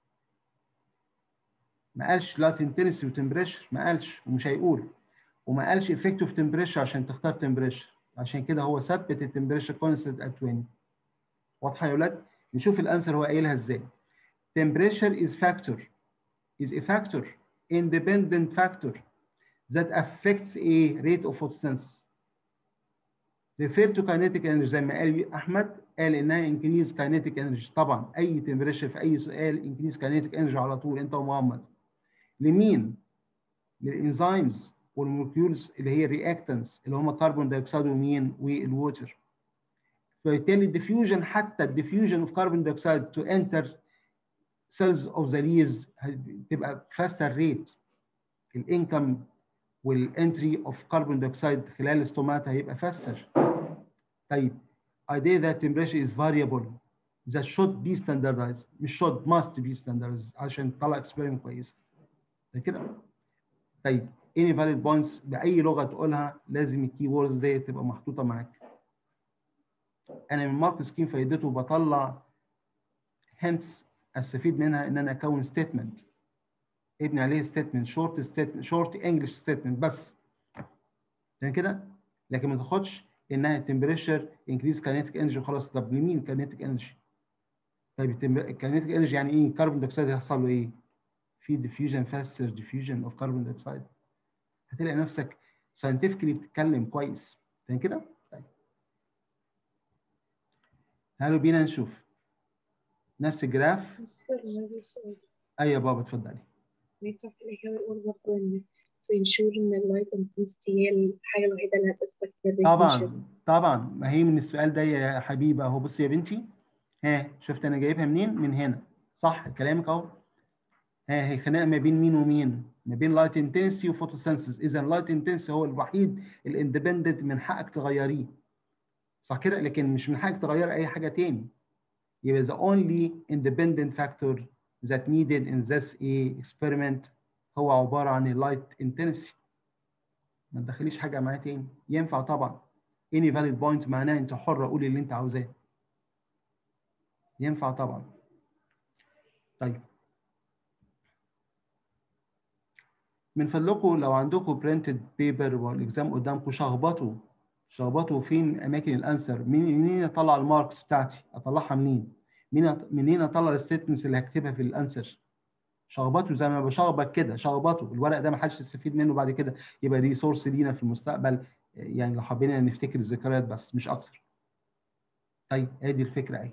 ما قالش لايت انتنسي وتمبريشر ما قالش ومش هيقول وما قالش افكت اوف تمبريشر عشان تختار تمبريشر عشان كده هو ثبت التمبريشر كونستنت ات 20 واضحه يا اولاد نشوف الانسر هو قايلها ازاي temperature is factor is a factor independent factor that affects a rate of photosynthesis refer to kinetic energy زي ما قال احمد قال انها increase kinetic energy طبعا اي temperature في اي سؤال increase kinetic energy على طول انت ومحمد لمين للانزيمز والمولكيولز اللي هي الرياكتنس اللي هم كربون دايوكسيد ومين والووتر فبالتالي الديفيوجن حتى الديفيوجن اوف كربون دايوكسيد تو انتر cells of the leaves تبقى faster rate الانكم والانتري اوف كربون دايوكسيد خلال الستوماتا هيبقى faster طيب idea that temperature is variable that should be standardized مش should must be standardized عشان تطلع experiment كويسه ده كده طيب any valid points باي لغه تقولها لازم الكي ووردز دي تبقى محطوطه معاك انا من مارك سكيم فايدته بطلع hints استفيد منها ان انا اكون ستيتمنت ابني عليه ستيتمنت شورت ستيتمنت شورت انجلش ستيتمنت بس يعني كده لكن ما تاخدش انها التمبريتشر انكريز كاينيتيك انرجي وخلاص طب لمين كاينيتيك انرجي؟ طيب الكاينيتيك انرجي يعني ايه؟ كربون دايوكسيد هيحصل له ايه؟ في ديفيوجن فاستر ديفيوجن اوف كربون دايوكسيد هتلاقي نفسك ساينتفكلي بتتكلم كويس يعني كده؟ طيب تعالوا بينا نشوف نفس الجراف مستر هذا السؤال ايوه يا بابا اتفضلي ينفع في الإجابة يقول برضه إن to ensure إن اللايت intensity هي الحاجة الوحيدة اللي هتأفكت الريتنشن طبعا طبعا ما هي من السؤال ده يا حبيبه اهو بصي يا بنتي ها شفت انا جايبها منين من هنا صح كلامك اهو ها هي خناقه ما بين مين ومين ما بين لايت انتنسي وفوتوسينثيز اذا اللايت انتنسي هو الوحيد الاندبندنت من حقك تغيريه صح كده لكن مش من حقك تغير اي حاجه تاني يبقى the only independent factor that needed in this a experiment هو عباره عن اللايت intensity ما تدخليش حاجه معاه تاني ينفع طبعا any valid point معناه انت حره قولي اللي انت عاوزاه ينفع طبعا طيب من فضلكم لو عندكم printed paper والاكزام قدامكم شخبطوا شخبطوا فين اماكن الانسر مين منين اطلع الماركس بتاعتي اطلعها منين مين أط- منين اطلع الستيتمنتس اللي هكتبها في الانسر شخبطوا زي ما بشخبط كده شخبطوا الورق ده ما حدش يستفيد منه بعد كده يبقى دي سورس لينا في المستقبل يعني لو حبينا نفتكر الذكريات بس مش اكتر طيب ادي الفكره اهي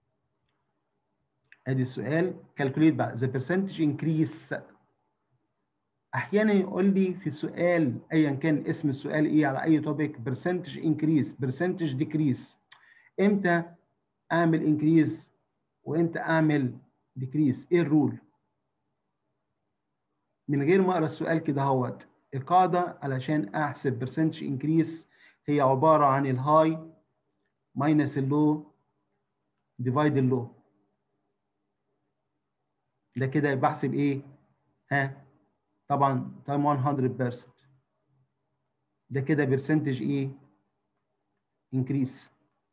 ادي السؤال كالكوليت بقى the percentage increase احيانا يقول لي في السؤال ايا كان اسم السؤال ايه على اي توبيك percentage increase percentage decrease امتى اعمل increase وامتى اعمل decrease ايه الرول من غير ما اقرا السؤال كده اهوت القاعده علشان احسب percentage increase هي عباره عن الهاي ماينس اللو ديفايد اللو ده كده يبقى بحسب ايه ها طبعا تايم 100% ده كده برسنتج ايه انكريس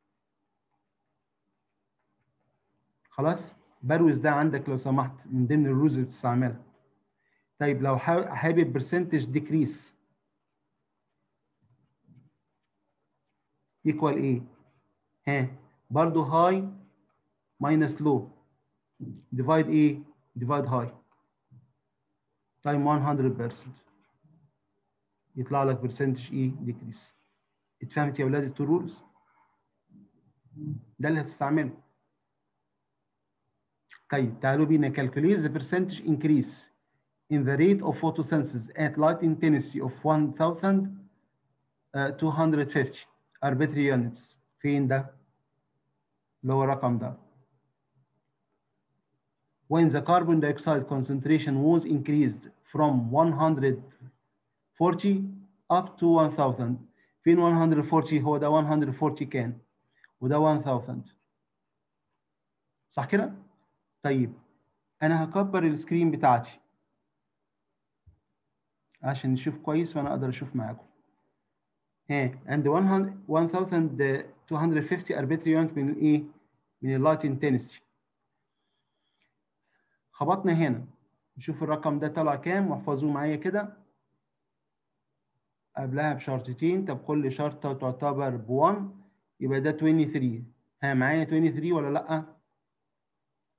خلاص بروز ده عندك لو سمحت من ضمن الرولز اللي بتستعملها طيب لو حا- حابب برسنتج ديكريس ايكوال ايه ها برضو هاي ماينس لو ديفايد ايه ديفايد هاي تايم 100% يطلع لك برسنتج ايه ديكريس اتفهمت يا اولاد التو رولز ده اللي هتستعمله طيب تعالوا بينا calculate the percentage increase in the rate of photosynthesis at light intensity of 1250 arbitrary units فين ده؟ اللي هو الرقم ده when the carbon dioxide concentration was increased from 140 up to 1000 فين 140 هو ده 140 كان وده 1000 صح كده؟ طيب انا هكبر السكرين بتاعتي عشان نشوف كويس وانا اقدر اشوف معاكم ها عند 100 1250 arbitrary unit من الايه من اللايت انتنسي خبطنا هنا نشوف الرقم ده طلع كام واحفظوه معايا كده قبلها بشرطتين طب كل شرطه تعتبر ب 1 يبقى ده 23 ها معايا 23 ولا لا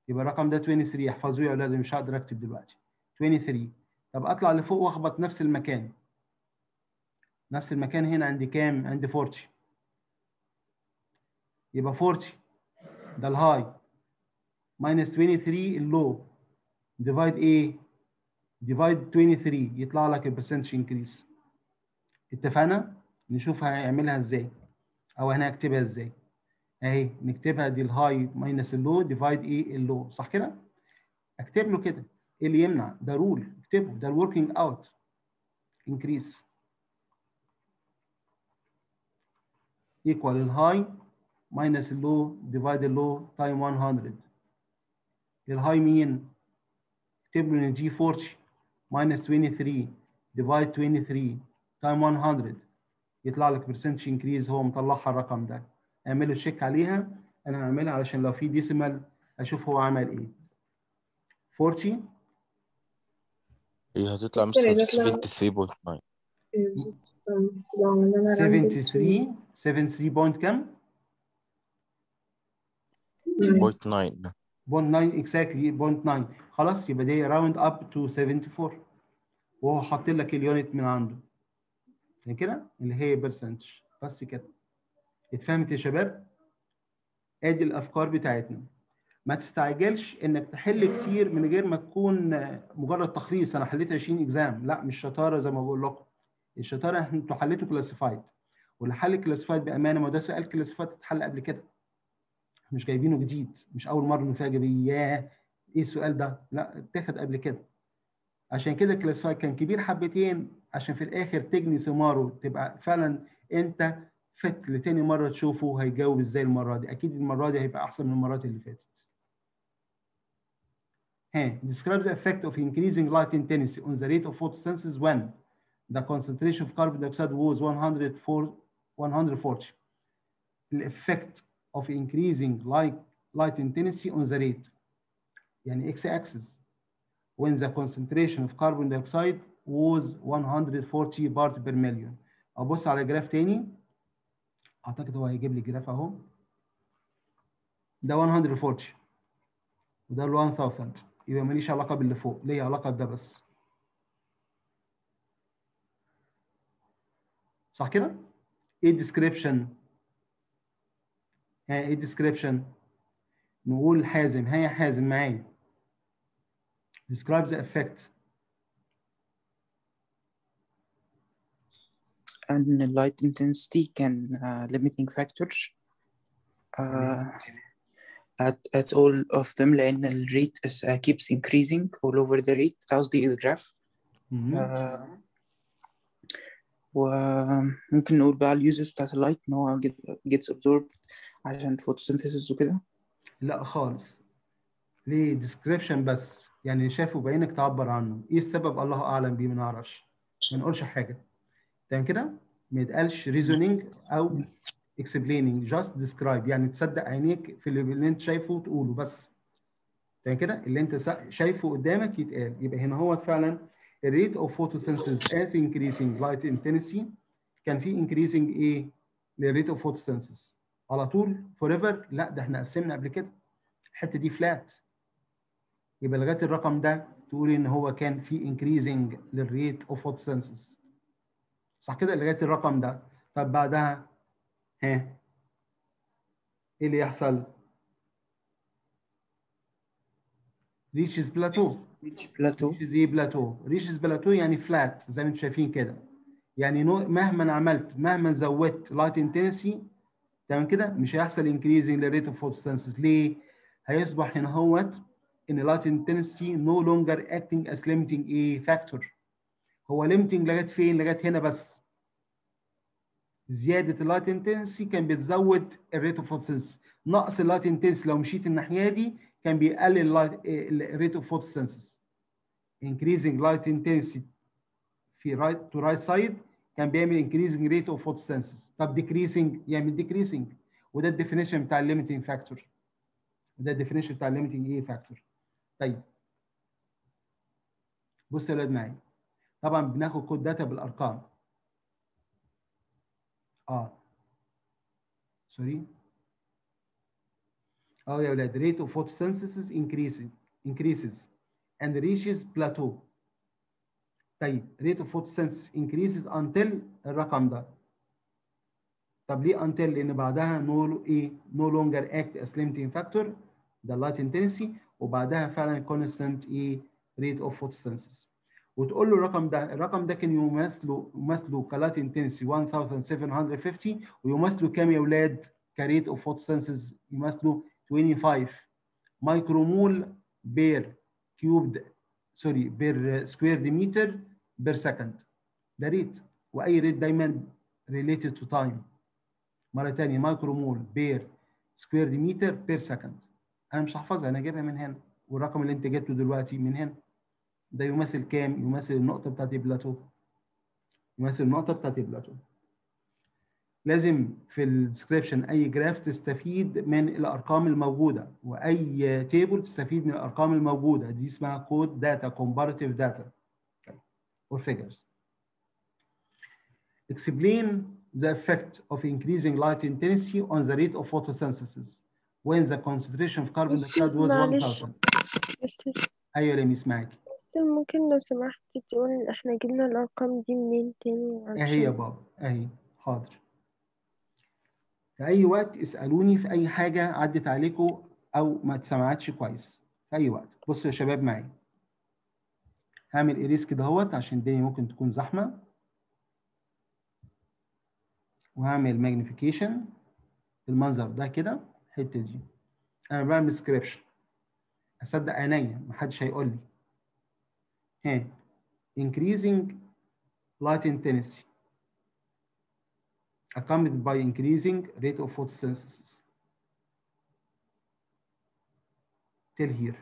يبقى الرقم ده 23 احفظوه يا اولاد مش هقدر اكتب دلوقتي 23 طب اطلع لفوق واخبط نفس المكان نفس المكان هنا عندي كام عندي 40 يبقى 40 ده الهاي ماينس 23 اللو ديفايد ايه ديفايد 23 يطلع لك البرسنتج انكريس اتفقنا نشوف هيعملها ازاي او انا هكتبها ازاي اهي نكتبها دي الهاي ماينس اللو ديفايد ايه اللو صح كده اكتب له كده ايه اللي يمنع ده رول اكتبه ده الوركينج اوت انكريس ايكوال الهاي ماينس اللو ديفايد اللو تايم 100 الهاي مين اكتب له ان جي 40 ماينس 23 ديفايد 23 تايم 100 يطلع لك برسنتج انكريز هو مطلعها الرقم ده اعملوا تشيك عليها انا هعملها علشان لو في ديسيمال اشوف هو عمل ايه 40 هي هتطلع مستر مثلا يطلع 73.9 إيه بالظبط طب لو عملنا rounded to 73 73 بوينت كام؟ nine. 0.9 بوينت 9 اكزاكتلي بوينت 9 خلاص يبقى دي راوند اب تو 74 وهو حاط لك اليونت من عنده يعني كده اللي هي برسنتج بس كده اتفهمت يا شباب؟ ادي الافكار بتاعتنا ما تستعجلش انك تحل كتير من غير ما تكون مجرد تخليص انا حليت 20 اكزام لا مش شطاره زي ما بقول لكم الشطاره انتوا حليتوا كلاسيفايد واللي حل كلاسيفايد بامانه ما ده سؤال كلاسيفايد اتحل قبل كده مش جايبينه جديد مش اول مره نفاجئ بيه ياه ايه السؤال ده لا اتاخد قبل كده عشان كده الكلاسيفايد كان كبير حبتين عشان في الاخر تجني ثماره تبقى فعلا انت فت لتاني مره تشوفه هيجاوب ازاي المره دي اكيد المره دي هيبقى احسن من المرات اللي فاتت ها describe the effect of increasing light intensity on the rate of photosynthesis when the concentration of carbon dioxide was 104 140 the effect of increasing light light intensity on the rate يعني x axis when the concentration of carbon dioxide was 140 part per million ابص على جراف تاني اعتقد هو هيجيب لي جراف اهو ده 140 وده ال 1000 يبقى ماليش علاقه باللي فوق ليا علاقه بده بس صح كده ايه الديسكريبشن ها ايه الديسكريبشن نقول حازم ها يا حازم معايا describe the effect and the light intensity can uh, limiting factors uh, at, at all of them لأن ال rate is, uh, keeps increasing all over the rate قصدي الجراف مهم. آه، وممكن نقول بقى اليوزز بتاعت اللايت ان هو get- gets absorbed عشان photosynthesis وكده لا خالص ليه ديسكريبشن بس يعني شافه بعينك تعبر عنه ايه السبب الله اعلم بيه ما نعرفش ما نقولش حاجه تمام كده ما يتقالش ريزونينج او explaining just describe يعني تصدق عينيك في اللي اللي انت شايفه تقوله بس تمام كده اللي انت سا- شايفه قدامك يتقال يبقى هنا هو فعلا الريت اوف photosynthesis as increasing light intensity كان في increasing ايه للريت اوف photosynthesis على طول forever لا ده احنا قسمنا قبل كده الحته دي فلات يبقى لغايه الرقم ده تقول ان هو كان في increasing للريت اوف photosynthesis صح كده لغايه الرقم ده طب بعدها ها ايه اللي يحصل reaches plateau reach plateau reaches ايه بلاتو reaches plateau يعني فلات زي ما انتم شايفين كده يعني نوع- مهما عملت مهما زودت لايت انتنسي تمام كده مش هيحصل increasing للريت اوف photosynthesis ليه؟ هيصبح هنا هوت ان لايت انتنسي نو لونجر acting as limiting ايه فاكتور هو limiting لغايه فين؟ لغايه هنا بس زياده اللايت انتنسي كان بتزود الريت اوف photosynthesis نقص اللايت انتنسي لو مشيت الناحيه دي كان بيقلل الريت اوف photosynthesis increasing light intensity في right to right side كان بيعمل increasing rate of photosynthesis طب decreasing يعمل decreasing وده الديفينيشن بتاع الليميتنج فاكتور وده الديفينيشن بتاع الليميتنج ايه فاكتور طيب بص يا ولاد معايا طبعا بناخد كود داتا بالارقام اه سوري اه يا ولاد rate of photosynthesis increases increases and reaches plateau طيب rate of photosynthesis increases until الرقم ده طب ليه until لان بعدها no ايه no longer act as limiting factor ده light intensity وبعدها فعلا constant ايه rate of photosynthesis وتقول له الرقم ده الرقم ده كان يمثله يمثله كلايت انتنسي 1750 ويمثله كام يا اولاد كريت اوف فوتوسينثيز يمثله 25 مايكرومول بير كيوبد سوري بير سكوير متر بير سكند ده ريت واي ريت دايما ريليتد تو تايم مره ثانيه مايكرومول بير سكوير متر بير سكند انا مش هحفظها انا جايبها من هنا والرقم اللي انت جبته دلوقتي من هنا ده يمثل كام؟ يمثل النقطة بتاعت البلاتو يمثل النقطة بتاعت البلاتو لازم في الديسكريبشن أي جراف تستفيد من الأرقام الموجودة وأي تيبل تستفيد من الأرقام الموجودة دي اسمها كود داتا comparative data or figures explain the effect of increasing light intensity on the rate of photosynthesis when the concentration of carbon dioxide was معلش 1000 مستر أيوة يا ميس معاكي مستر ممكن لو سمحت تقول احنا جبنا الأرقام دي منين تاني اهي يا عشان بابا اهي حاضر في اي وقت اسالوني في اي حاجه عدت عليكم او ما اتسمعتش كويس في اي وقت بصوا يا شباب معايا هعمل اريس كده اهوت عشان الدنيا ممكن تكون زحمه وهعمل ماجنيفيكيشن المنظر ده كده الحته دي انا بعمل سكريبشن اصدق عينيا محدش هيقول لي ها increasing light intensity accompanied by increasing rate of photosynthesis till here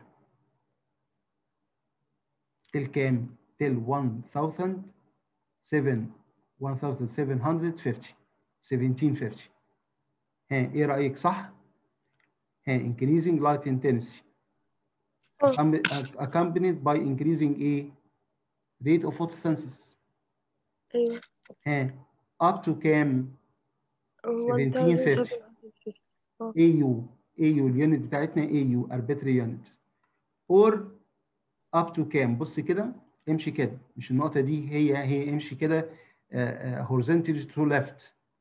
till كام till 1000 7 1750 1750 ها ايه رأيك صح؟ ها increasing light intensity اه accom- accompanied by increasing a rate of photosynthesis أيوه ها up to كام 1750 1750 اه AU AU اليونت بتاعتنا AU arbitrary unit or up to كام بص كده امشي كده مش النقطة دي هي هي امشي كده آه، آه، horizontally to left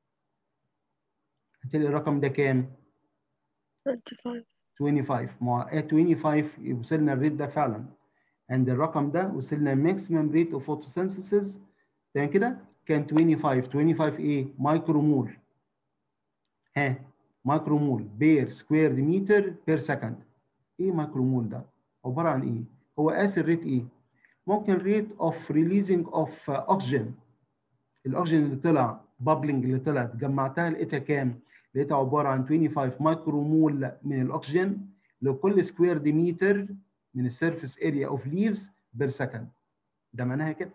هتلاقي الرقم ده كام 25 25 ما هو at 25 وصلنا الريت ده فعلا عند الرقم ده وصلنا maximum rate of photosynthesis تمام كده كان 25 25 ايه مايكرومول ها مايكرومول بير سكوير متر بير سكند ايه مايكرومول ده عباره عن ايه هو قاس الريت ايه ممكن ريت اوف ريليزنج اوف اوكسجين الاكسجين اللي طلع بابلنج اللي طلعت جمعتها لقيتها كام لقيتها عباره عن 25 مايكرومول من الاكسجين لكل سكوير ديمتر من السيرفيس اريا اوف ليفز بير سكند ده معناها كده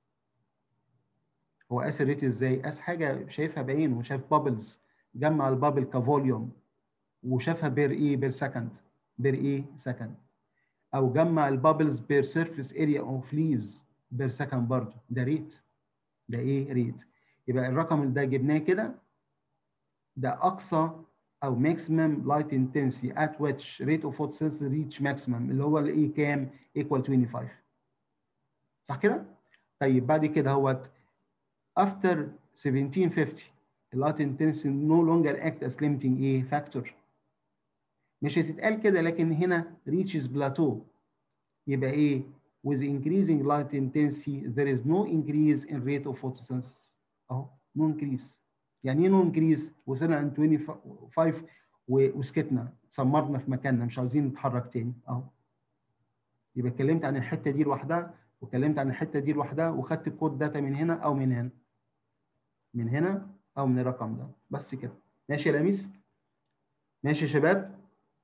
هو قاس الريت ازاي قاس حاجه شايفها بعينه وشاف بابلز جمع البابل كفوليوم وشافها بير ايه بير سكند بير ايه سكند او جمع البابلز بير سيرفيس اريا اوف ليفز بير سكند برضه ده ريت ده ايه ريت يبقى الرقم اللي ده جبناه كده ده اقصى او maximum light intensity at which rate of photosynthesis reach maximum اللي هو الايه كام equal 25 صح كده طيب بعد كده هوت after 1750 light intensity no longer act as limiting ايه factor مش هتتقال كده لكن هنا reaches plateau يبقى ايه with increasing light intensity there is no increase in rate of photosynthesis اهو no increase يعني ايه no increase وصلنا عند 25 و- وسكتنا اتسمرنا في مكاننا مش عاوزين نتحرك تاني اهو يبقى اتكلمت عن الحته دي لوحدها واتكلمت عن الحته دي لوحدها وخدت الكود داتا من هنا او من هنا من هنا او من الرقم ده بس كده ماشي يا لميس ماشي يا شباب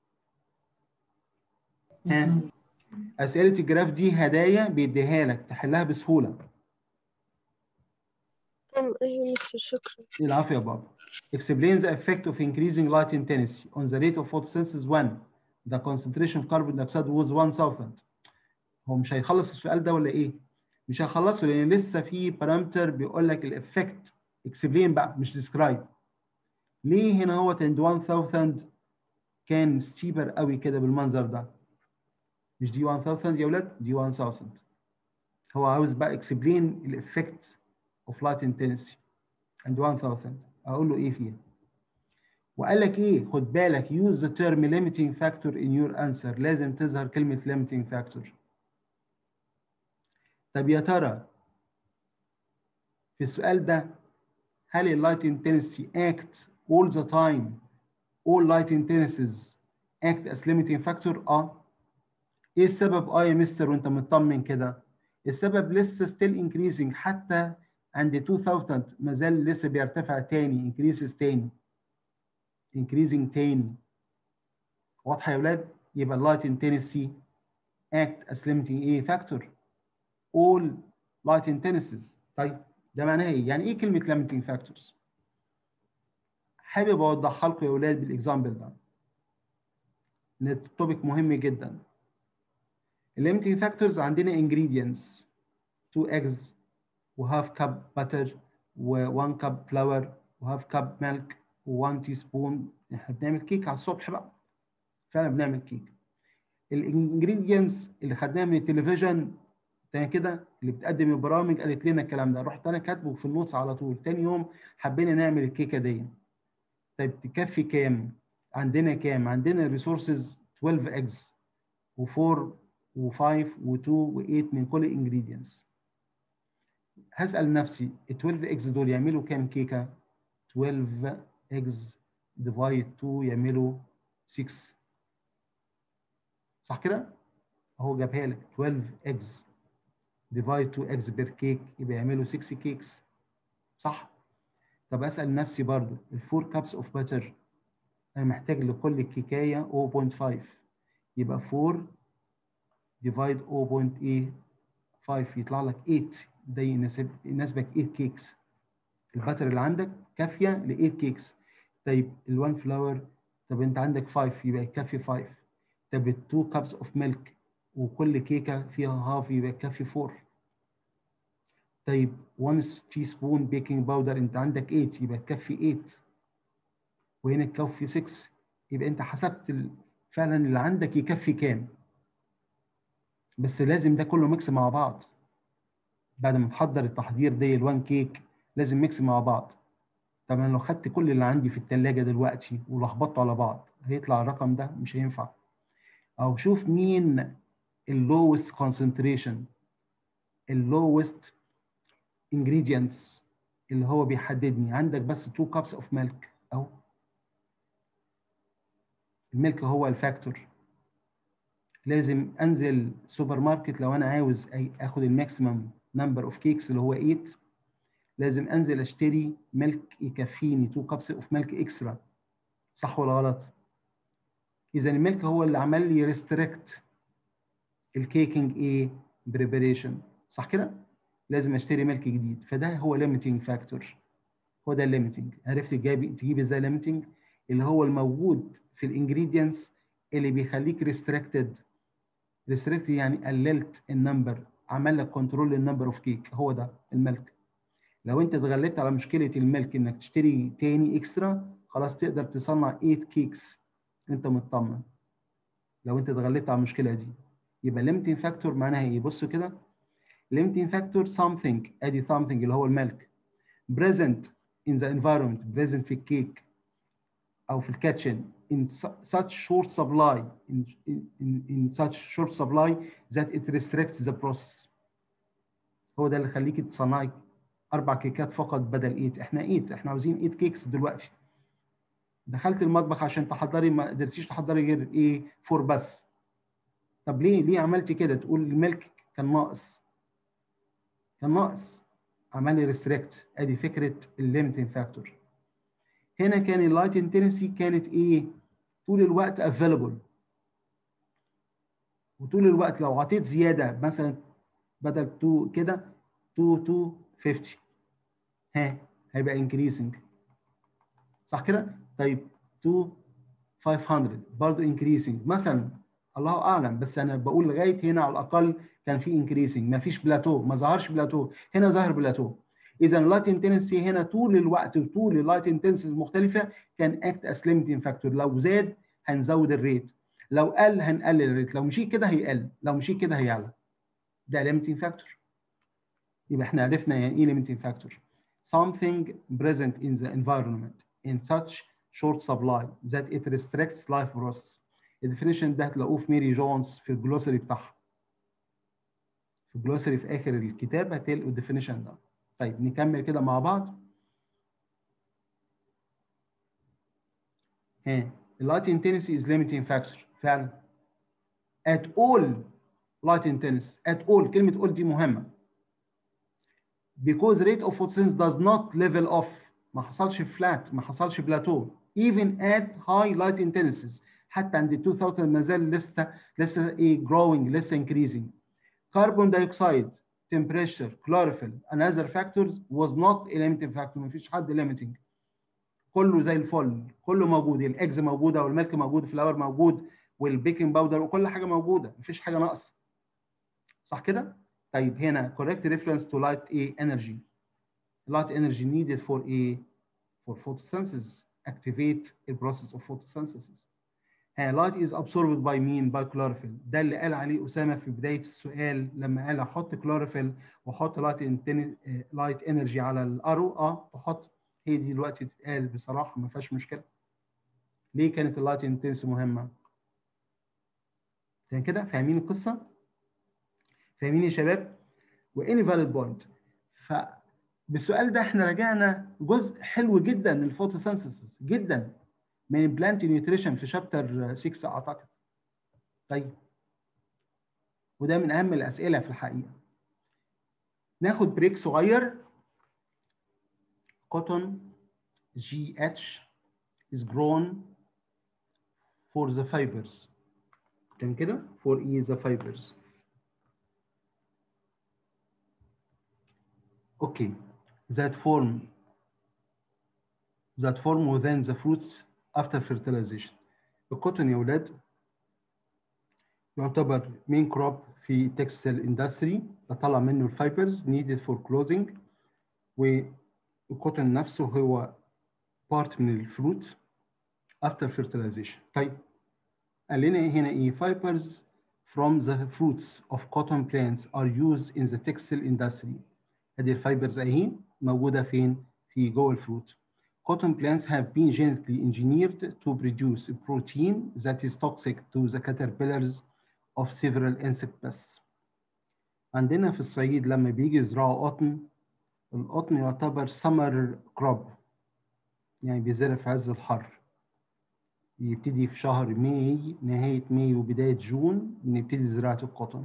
ها اسئله الجراف دي هدايا بيديها لك تحلها بسهوله أم أيوه مستر شكرا العفو يا بابا explain the effect of increasing light intensity on the rate of photosynthesis when the concentration of carbon dioxide was 1000 هو مش هيخلص السؤال ده ولا ايه مش هيخلصه لان لسه في بارامتر بيقول لك الافكت explain بقى مش describe ليه هنا هو عند 1000 كان ستيبر قوي كده بالمنظر ده مش دي 1000 يا ولاد دي 1000 هو عاوز بقى اكسبلين الافكت اوف لايت انتنسي عند 1000 اقول له ايه فيها وقال لك ايه خد بالك use the term limiting factor in your answer لازم تظهر كلمه limiting factor طب يا ترى في السؤال ده هل اللايت intensity act all the time all light intensities act as limiting factor اه ايه السبب اه يا مستر وانت مطمن كده السبب لسه still increasing حتى عند 2000 ما زال لسه بيرتفع تاني increases تاني increasing تاني واضحه يا ولاد يبقى اللايت intensity act as limiting ايه factor all light intensities طيب ده معناها ايه يعني ايه كلمه limiting factors حابب اوضحها لكم يا ولاد بالاكزامبل ده ان التوبيك مهم جدا الليمتنج فاكتورز عندنا ingredients 2 eggs وهاف كاب باتر و1 كاب فلاور وهاف كاب ميلك و1 تي سبون احنا بنعمل كيك على الصبح بقى فعلا بنعمل كيك الانجريدينتس اللي خدناها من التلفزيون تاني كده اللي بتقدم البرامج قالت لنا الكلام ده رحت انا كاتبه في النوتس على طول تاني يوم حبينا نعمل الكيكه دي طيب تكفي كام عندنا كام عندنا ريسورسز 12 eggs و4 و5 و2 و8 من كل ingredients هسأل نفسي ال 12 eggs دول يعملوا كام كيكة 12 eggs divide 2 يعملوا 6 صح كده اهو جابها لك 12 eggs divide 2 eggs per cake يبقى يعملوا 6 كيكس صح طب اسال نفسي برضو ال 4 كابس اوف باتر انا محتاج لكل كيكايه 0.5 يبقى 4 divide 0.5 يطلع لك 8 ده يناسب يناسبك 8 كيكس الباتر اللي عندك كافيه ل 8 كيكس طيب ال1 فلاور طب انت عندك 5 يبقى يكفي 5 طب ال 2 كابس اوف ميلك وكل كيكه فيها هاف يبقى يكفي 4 طيب 1 تي سبون بيكنج باودر انت عندك 8 يبقى تكفي 8 وهنا تكفي 6 يبقى انت حسبت فعلا اللي عندك يكفي كام بس لازم ده كله ميكس مع بعض بعد ما تحضر التحضير دي ال1 كيك لازم ميكس مع بعض طب انا لو خدت كل اللي عندي في الثلاجه دلوقتي ولخبطته على بعض هيطلع الرقم ده مش هينفع او شوف مين اللوست كونسنتريشن اللوست ingredients اللي هو بيحددني عندك بس 2 cups of milk اهو الميلك هو الفاكتور لازم انزل سوبر ماركت لو انا عاوز اخد الماكسيمم نمبر اوف كيكس اللي هو 8 لازم انزل اشتري ميلك يكفيني 2 كابس اوف ميلك اكسترا صح ولا غلط اذا الميلك هو اللي عمل لي ريستريكت الكيكنج ايه بريباريشن صح كده لازم اشتري ميلك جديد فده هو ليميتنج فاكتور هو ده الليميتنج عرفت تجيب تجيب ازاي ليميتنج اللي هو الموجود في الانجريدينتس اللي بيخليك ريستريكتد ريستريكتد يعني قللت النمبر عمل لك كنترول للنمبر اوف كيك هو ده الملك لو انت اتغلبت على مشكله الملك انك تشتري تاني اكسترا خلاص تقدر تصنع 8 كيكس انت مطمن لو انت اتغلبت على المشكله دي يبقى limiting فاكتور معناها ايه بصوا كده limiting فاكتور something ادي something اللي هو الملك present in the environment present في الكيك او في الكاتشن in such short supply in, in, in such short supply that it restricts the process هو ده اللي يخليكي تصنعي اربع كيكات فقط بدل 8 احنا 8 احنا عاوزين 8 كيكس دلوقتي دخلت المطبخ عشان تحضري ما قدرتيش تحضري غير ايه فور بس طب ليه ليه عملتي كده تقول الملك كان ناقص كان ناقص عمل لي ريستريكت ادي فكره الليمتنج فاكتور هنا كان اللايت انتنسي كانت ايه طول الوقت افيلبل وطول الوقت لو عطيت زياده مثلا بدل 2 كده 2 2 50 ها هيبقى انكريسنج صح كده طيب 2 500 برضه انكريسنج مثلا الله اعلم بس انا بقول لغايه هنا على الاقل كان في انكريسنج ما فيش بلاتو ما ظهرش بلاتو هنا ظهر بلاتو اذا اللايت انتنسي هنا طول الوقت وطول اللايت انتنسي المختلفه كان اكت اس ليميتنج فاكتور لو زاد هنزود الريت لو قل هنقلل الريت لو مشي كده هيقل لو مشي كده هيعلى ده limiting factor يبقى احنا عرفنا يعني ايه limiting factor something present in the environment in such short supply that it restricts life process الديفينيشن ده هتلاقوه في ميري جونز في الجلوسري بتاعها في الجلوسري في اخر الكتاب هتلاقوا الديفينيشن ده طيب نكمل كده مع بعض ها اللايت intensity is limiting factor فعلا at all light intensity at all كلمة all دي مهمة because rate of photosynthesis does not level off ما حصلش flat ما حصلش plateau even at high light intensities حتى عند 2000 ما زال لسه لسه ايه growing لسه increasing carbon dioxide temperature chlorophyll and other factors was not a limiting factor ما فيش حد limiting كله زي الفل كله موجود الاكز موجوده والملك موجود الفلاور موجود والبيكنج باودر وكل حاجه موجوده مفيش حاجه ناقصه صح كده طيب هنا correct reference to light a energy light energy needed for a for photosynthesis activate the process of photosynthesis uh, light is absorbed by مين by chlorophyll ده اللي قال عليه اسامه في بدايه السؤال لما قال احط chlorophyll واحط light light energy على الارو اه تحط هي دي دلوقتي تتقال بصراحه ما فيهاش مشكله ليه كانت اللايت انتنس مهمه عشان كده فاهمين القصه فاهمين يا شباب واني فاليد بوينت فبالسؤال ده احنا راجعنا جزء حلو جدا من الفوتوسينثيسيس جدا من البلانت نيوتريشن في شابتر 6 اعتقد طيب وده من اهم الاسئله في الحقيقه ناخد بريك صغير cotton GH is grown for the fibers تمام كده for E the fibers okay that form that form within the fruits after fertilization الكوتون يا ولاد يعتبر main crop في textile industry بطلع منه الفايبرز needed for clothing والكوتون نفسه هو part من الفروت after fertilization طيب قال لنا هنا ايه fibers from the fruits of cotton plants are used in the textile industry ادي الفايبرز اهي موجوده فين في جوه الفروت cotton plants have been genetically engineered to produce a protein that is toxic to the caterpillars of several insect pests عندنا في الصعيد لما بيجي يزرعوا قطن القطن يعتبر summer crop يعني بيزرع في عز الحر يبتدي في شهر ماي نهاية ماي وبداية جون بنبتدي زراعة القطن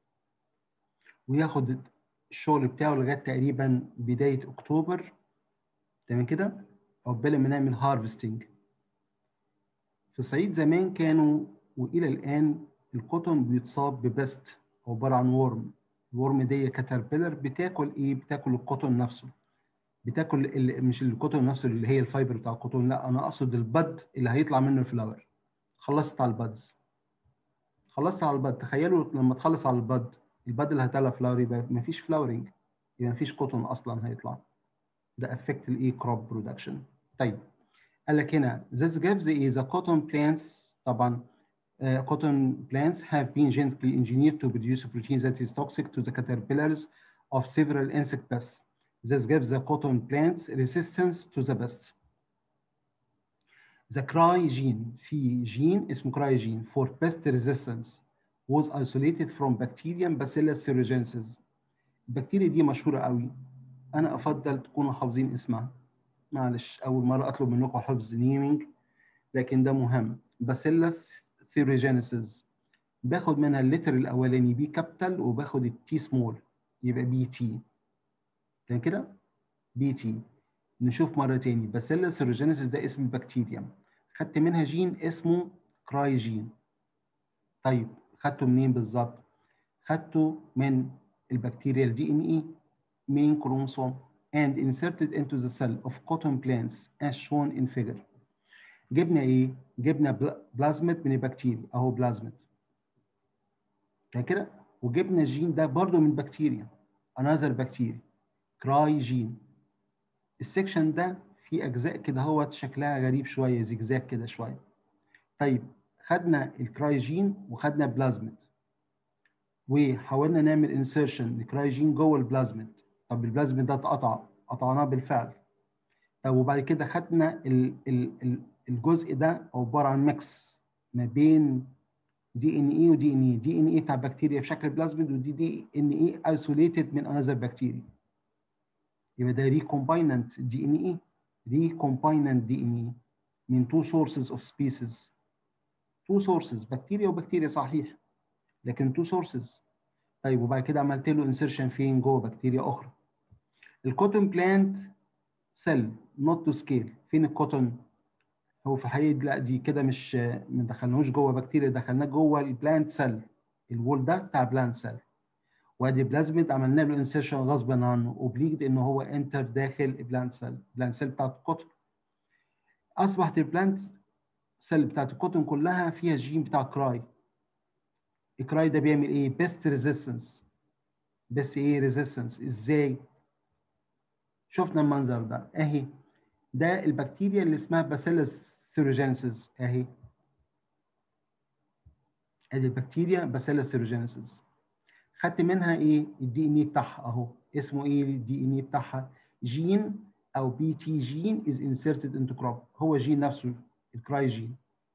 وياخد الشغل بتاعه لغاية تقريبا بداية أكتوبر تمام كده عقبال ما نعمل هارفستنج في الصعيد زمان كانوا وإلى الآن القطن بيتصاب ببست عبارة عن ورم الورم دي كاتربيلر بتاكل إيه؟ بتاكل القطن نفسه بتاكل ال- مش القطن نفسه اللي هي الفايبر بتاع القطن لا انا اقصد البد اللي هيطلع منه الفلاور خلصت على البدز خلصت على البد تخيلوا لما تخلص على البد البد اللي هيطلع فلاور يبقى مفيش فلاورنج يبقى مفيش قطن اصلا هيطلع ده افكت الايه كروب برودكشن طيب قال لك هنا this gives is a cotton plants طبعا uh, cotton plants have been genetically engineered to produce a protein that is toxic to the caterpillars of several insect pests This gives the cotton plants resistance to the pests. The cry gene في gene اسمه cry gene for pest resistance was isolated from bacterium Bacillus thuringiensis. البكتيريا دي مشهورة قوي. أنا أفضل تكونوا حافظين اسمها. معلش أول مرة أطلب منكم حفظ نيمينج لكن ده مهم. Bacillus thuringiensis. باخد منها اللتر الأولاني بي كابيتال وباخد التي سمول يبقى بي تي. تمام كده بي تي نشوف مره تاني باسيلس ثيروجينيسيس ده اسم البكتيريا خدت منها جين اسمه كراي جين طيب خدته منين بالظبط خدته من البكتيريا الدي ان اي main chromosome and inserted into the cell of cotton plants as shown in figure جبنا ايه جبنا بلازمت من البكتيريا اهو بلازمت تمام كده وجبنا الجين ده برضو من بكتيريا another bacteria كراي جين السكشن ده فيه اجزاء كده هو شكلها غريب شويه زجزاج كده شويه طيب خدنا الكرايجين وخدنا بلازميد وحاولنا نعمل انسيرشن الكرايجين جوه البلازميد طب البلازميد ده اتقطع قطعناه بالفعل طب وبعد كده خدنا ال ال ال الجزء ده عباره عن ميكس ما بين دي ان اي ودي ان اي دي ان اي بتاع بكتيريا في شكل بلازميد ودي دي ان اي ايسوليتد من انذر بكتيريا يبقى ده ريكومبايننت دي ان اي ريكومبايننت دي ان اي من two sources of species two sources بكتيريا وبكتيريا صحيح لكن two sources طيب وبعد كده عملت له انسيرشن فين جوه بكتيريا اخرى الكوتون بلانت سيل نوت تو سكيل فين الكوتون هو في الحقيقه لا دي كده مش ما دخلناهوش جوه بكتيريا دخلناه جوه البلانت سيل الوول ده بتاع بلانت سيل وادي بلازميد عملنا له انسيرشن غصبا عنه اوبليجد ان هو انتر داخل البلانت سيل البلانت سيل بتاعت الكوتون اصبحت البلانت سيل بتاعت الكوتون كلها فيها الجين بتاع كراي الكراي ده بيعمل ايه بيست ريزيستنس بس ايه ريزيستنس ازاي شفنا المنظر ده اهي ده البكتيريا اللي اسمها باسيلس سيروجينيسيس اهي ادي البكتيريا باسيلس سيروجينيسيس خدت منها ايه الدي ان اي بتاعها اهو اسمه ايه الدي ان اي بتاعها جين او بي تي جين از انسرتد انتو كروب هو جين نفسه الكراي جين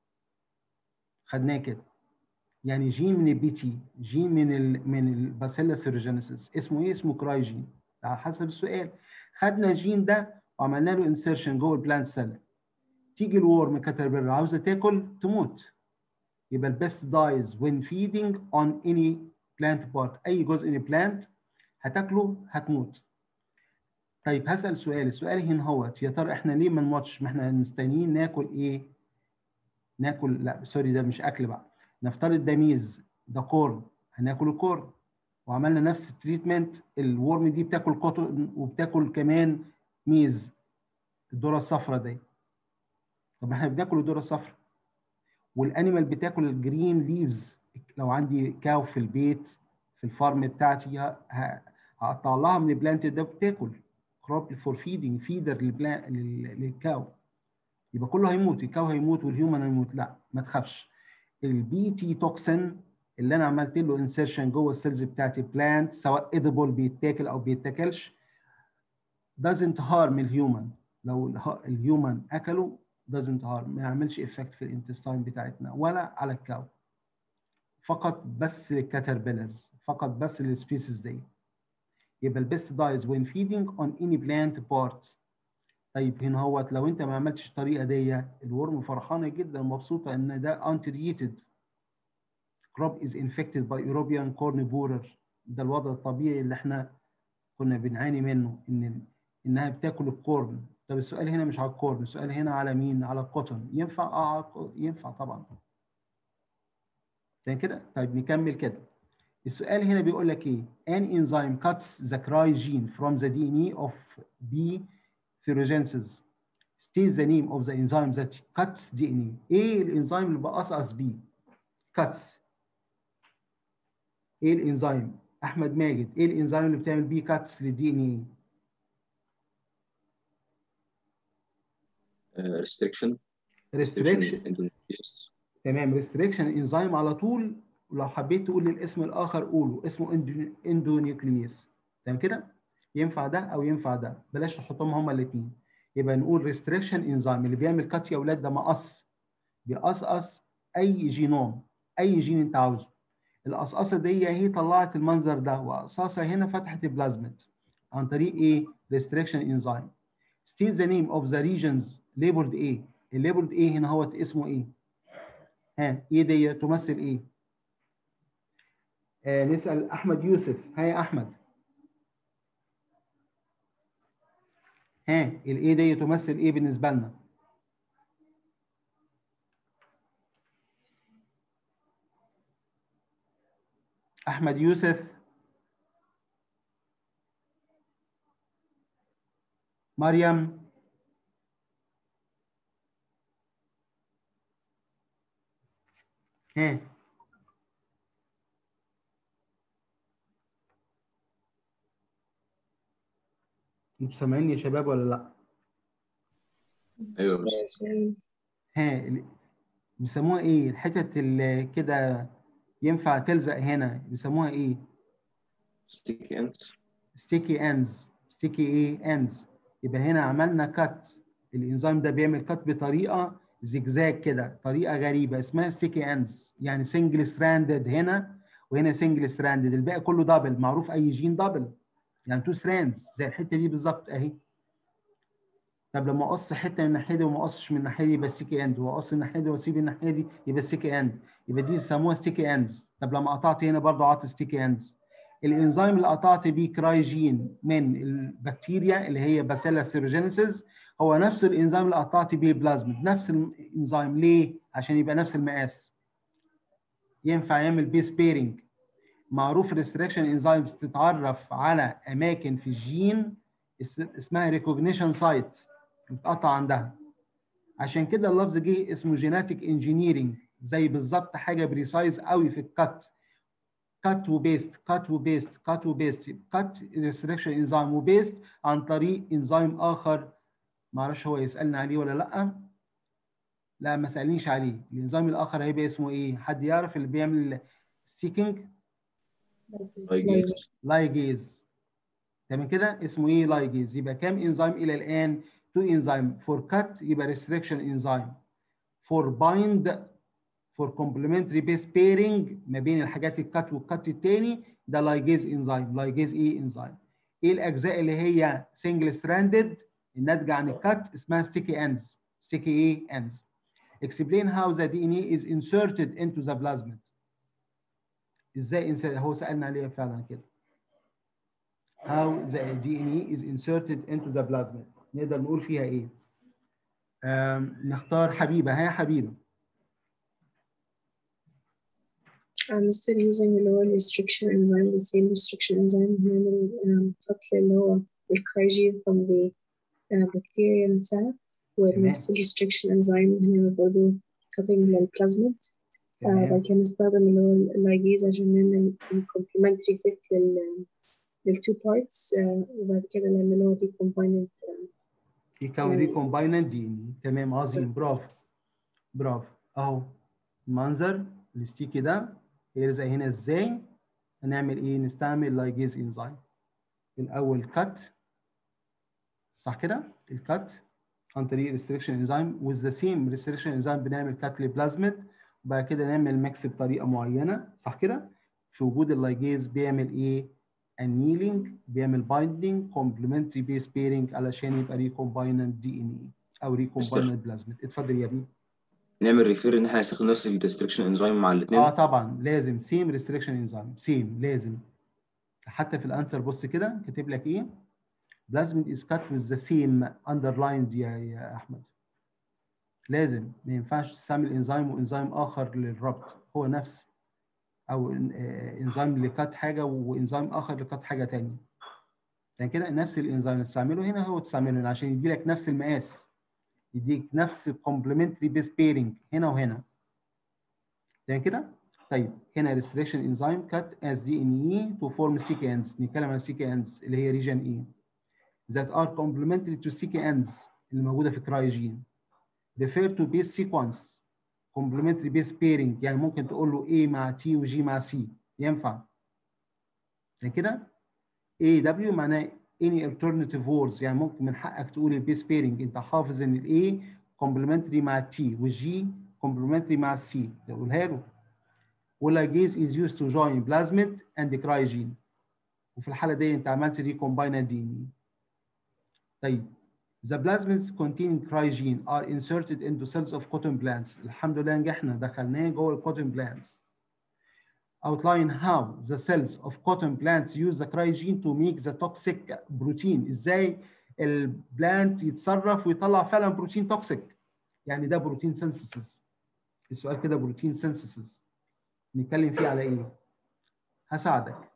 خدناه كده يعني جين من البي تي جين من ال من الباسيلا سيروجينيسيس اسمه ايه اسمه كراي جين على حسب السؤال خدنا الجين ده وعملنا له انسيرشن جوه البلانت سيل تيجي الورم كاتربيلر عاوزه تاكل تموت يبقى البيست دايز وين فيدنج اون اني بلانت بارت اي جزء من البلانت هتاكله هتموت طيب هسال سؤال السؤال هنا هو يا ترى احنا ليه ما نموتش ما احنا مستنيين ناكل ايه ناكل لا سوري ده مش اكل بقى نفترض ده ميز ده كورن هناكل الكورن وعملنا نفس التريتمنت الورم دي بتاكل قطن وبتاكل كمان ميز الذره الصفراء دي طب احنا بناكل الذره الصفراء والانيمال بتاكل الجرين ليفز لو عندي كاو في البيت في الفارم بتاعتي هقطع لها من البلانت ده بتاكل كروب فور فيدنج فيدر للكاو يبقى كله هيموت الكاو هيموت والهيومن هيموت لا ما تخافش البي تي توكسين اللي انا عملت له انسيرشن جوه السيلز بتاعتي بلانت سواء اديبل بيتاكل او بيتاكلش doesn't harm الهيومن لو الهيومن اكله doesn't harm ما يعملش افكت في الانتستاين بتاعتنا ولا على الكاو فقط بس الكاتربيلرز فقط بس السبيسيز دي يبقى البيست دايز when feeding on any plant part طيب هنا هوت لو انت ما عملتش الطريقه دي الورم فرحانه جدا مبسوطه ان ده untreated crop is infected by European corn borer ده الوضع الطبيعي اللي احنا كنا بنعاني منه ان انها بتاكل الكورن طب السؤال هنا مش على الكورن السؤال هنا على مين على الكوتون ينفع اه ينفع طبعا تمام كده طيب نكمل كده السؤال هنا بيقول لك ايه an enzyme cuts the cry gene from the DNA of B thyrogenesis state the name of the enzyme that cuts DNA ايه الانزيم اللي بقصقص بيه cuts ايه الانزيم احمد ماجد ايه الانزيم اللي بتعمل بيه كاتس للدي ان ايه restriction ريستريكشن endonuclease تمام ريستريكشن انزيم على طول ولو حبيت تقول الاسم الاخر قوله اسمه اندونيوكليز تمام كده ينفع ده او ينفع ده بلاش تحطهم هما الاثنين يبقى نقول ريستريكشن انزيم اللي بيعمل كات يا اولاد ده مقص بيقصقص اي جينوم اي جين انت عاوزه القصقصه دي هي طلعت المنظر ده وقصاصه هنا فتحت البلازميد عن طريق ايه ريستريكشن انزيم state the name of the regions labeled ايه الليبلد ايه هنا هو اسمه ايه ها ايه دي تمثل ايه آه نسال احمد يوسف ها يا احمد ها الايه دي تمثل ايه بالنسبه لنا احمد يوسف مريم ها انتوا سامعيني يا شباب ولا لا ايوه بس ها ال- بيسموها ايه الحتت اللي كده ينفع تلزق هنا بيسموها ايه ستيكي اندز ستيكي اندز ستيكي ايه اندز يبقى هنا عملنا كات الانزيم ده بيعمل كات بطريقه زجزاج كده طريقه غريبه اسمها ستيكي اندز يعني سنجل ستراندد هنا وهنا سنجل ستراندد الباقي كله دبل معروف اي جين دبل يعني تو ستراندز زي الحته دي بالظبط اهي طب لما اقص حته من الناحيه دي وما اقصش من الناحيه دي يبقى ستيكي اند واقص الناحيه دي واسيب الناحيه دي يبقى ستيكي اند يبقى دي يسموها ستيكي اندز طب لما قطعت هنا برضه قطعت ستيكي اندز الانزيم اللي قطعت بيه كرايجين من البكتيريا اللي هي باسيلا سيروجينيسيس هو نفس الانزيم اللي قطعت بيه البلازميد نفس الانزيم ليه؟ عشان يبقى نفس المقاس ينفع يعمل بيه سبيرنج معروف الريستريكشن انزيمز تتعرف على اماكن في الجين اسمها ريكوجنيشن سايت بتقطع عندها عشان كده اللفظ جه اسمه جيناتيك انجينيرنج زي بالظبط حاجه بريسايز قوي في الكت كات وبيست كات وبيست كات وبيست كات ريستريكشن انزيم وبيست عن طريق انزيم اخر ما اعرفش هو يسالني عليه ولا لا لا ما سالنيش عليه الانزيم الاخر هيبقى اسمه ايه حد يعرف اللي بيعمل ستيكينج لايجيز لايجيز تمام كده اسمه ايه لايجيز يبقى كام انزيم الى الان تو انزيم فور كات يبقى ريستريكشن انزيم فور بايند فور كومبلمنتري بيس بيرنج ما بين الحاجات الكات والكات الثاني ده لايجيز انزيم لايجيز ايه انزيم ايه الاجزاء اللي هي سنجل ستراندد الناتجه عن الكات اسمها ستيكي اندز ستيكي ايه اندز explain how the DNA is inserted into the plasmid ازاي insert هو سالنا عليها فعلا كده how the DNA is inserted into the plasmid نقدر نقول فيها ايه آم، نختار حبيبه ها يا حبيبه I'm still using اللي هو ال restriction enzyme the same restriction enzyme هنعمل um, قتل اللي هو الكرايجين from the uh, bacteria نفسها ونفس ال restriction enzyme هنعمل برضه cutting للبلازميد آه، تمام بعد كده نستخدم اللي هو اللايجيز عشان نعمل complementary fit لل للتو parts آه، وبعد كده نعمل اللي هو recombinant آه، يكون ريكومبايننت دي ان تمام عظيم برافو برافو اهو المنظر الستيكي ده يلزق هنا ازاي هنعمل ايه نستعمل لايجيز انزيم الاول كات صح كده الكات عن طريق ريستريكشن انزيم with the same restriction انزيم بنعمل كات لبلازميد وبعد كده نعمل ميكس بطريقه معينه صح كده في وجود اللايجيز بيعمل ايه annealing بيعمل binding complementary base pairing علشان يبقى recombinant دي ان اي او recombinant plasmid اتفضل يا ابني نعمل ريفير ان احنا نستخدم نفس الريستريكشن انزيم مع الاثنين اه طبعا لازم سيم ريستريكشن انزيم سيم لازم حتى في الانسر بص كده كاتب لك ايه plasmid is cut with the same underlined يا يا احمد لازم ما ينفعش تستعمل انزيم وانزيم اخر للربط هو نفس او آه، انزيم لكات حاجه وانزيم اخر لكات حاجه ثانيه يعني كده نفس الانزيم اللي تستعمله هنا هو تستعمله هنا عشان يدي لك نفس المقاس يديك نفس الكومبلمنتري بيس بيرنج هنا وهنا يعني كده طيب هنا restriction enzyme cut as DNA to form sticky ends نتكلم عن sticky ends اللي هي region E that are complementary to sticky ends اللي موجوده في كرايجين refer to base sequence complementary base pairing يعني ممكن تقول له A مع T و G مع C ينفع يعني كده AW معناه any alternative words يعني ممكن من حقك تقول البيس بيرنج انت حافظ ان ال A complementary مع T وال G complementary مع C تقولها له واللايجيز is used to join plasmid and cryogene وفي الحالة دي انت عملت recombinant DNA طيب The plasmids containing cryogene are inserted into cells of cotton plants. الحمد لله نجحنا دخلناه جوه الكوتن plants. Outline how the cells of cotton plants use the cryogene to make the toxic protein. ازاي البلانت يتصرف ويطلع فعلا بروتين توكسيك. يعني ده بروتين synthesis. السؤال كده بروتين synthesis. نتكلم فيه على ايه؟ هساعدك.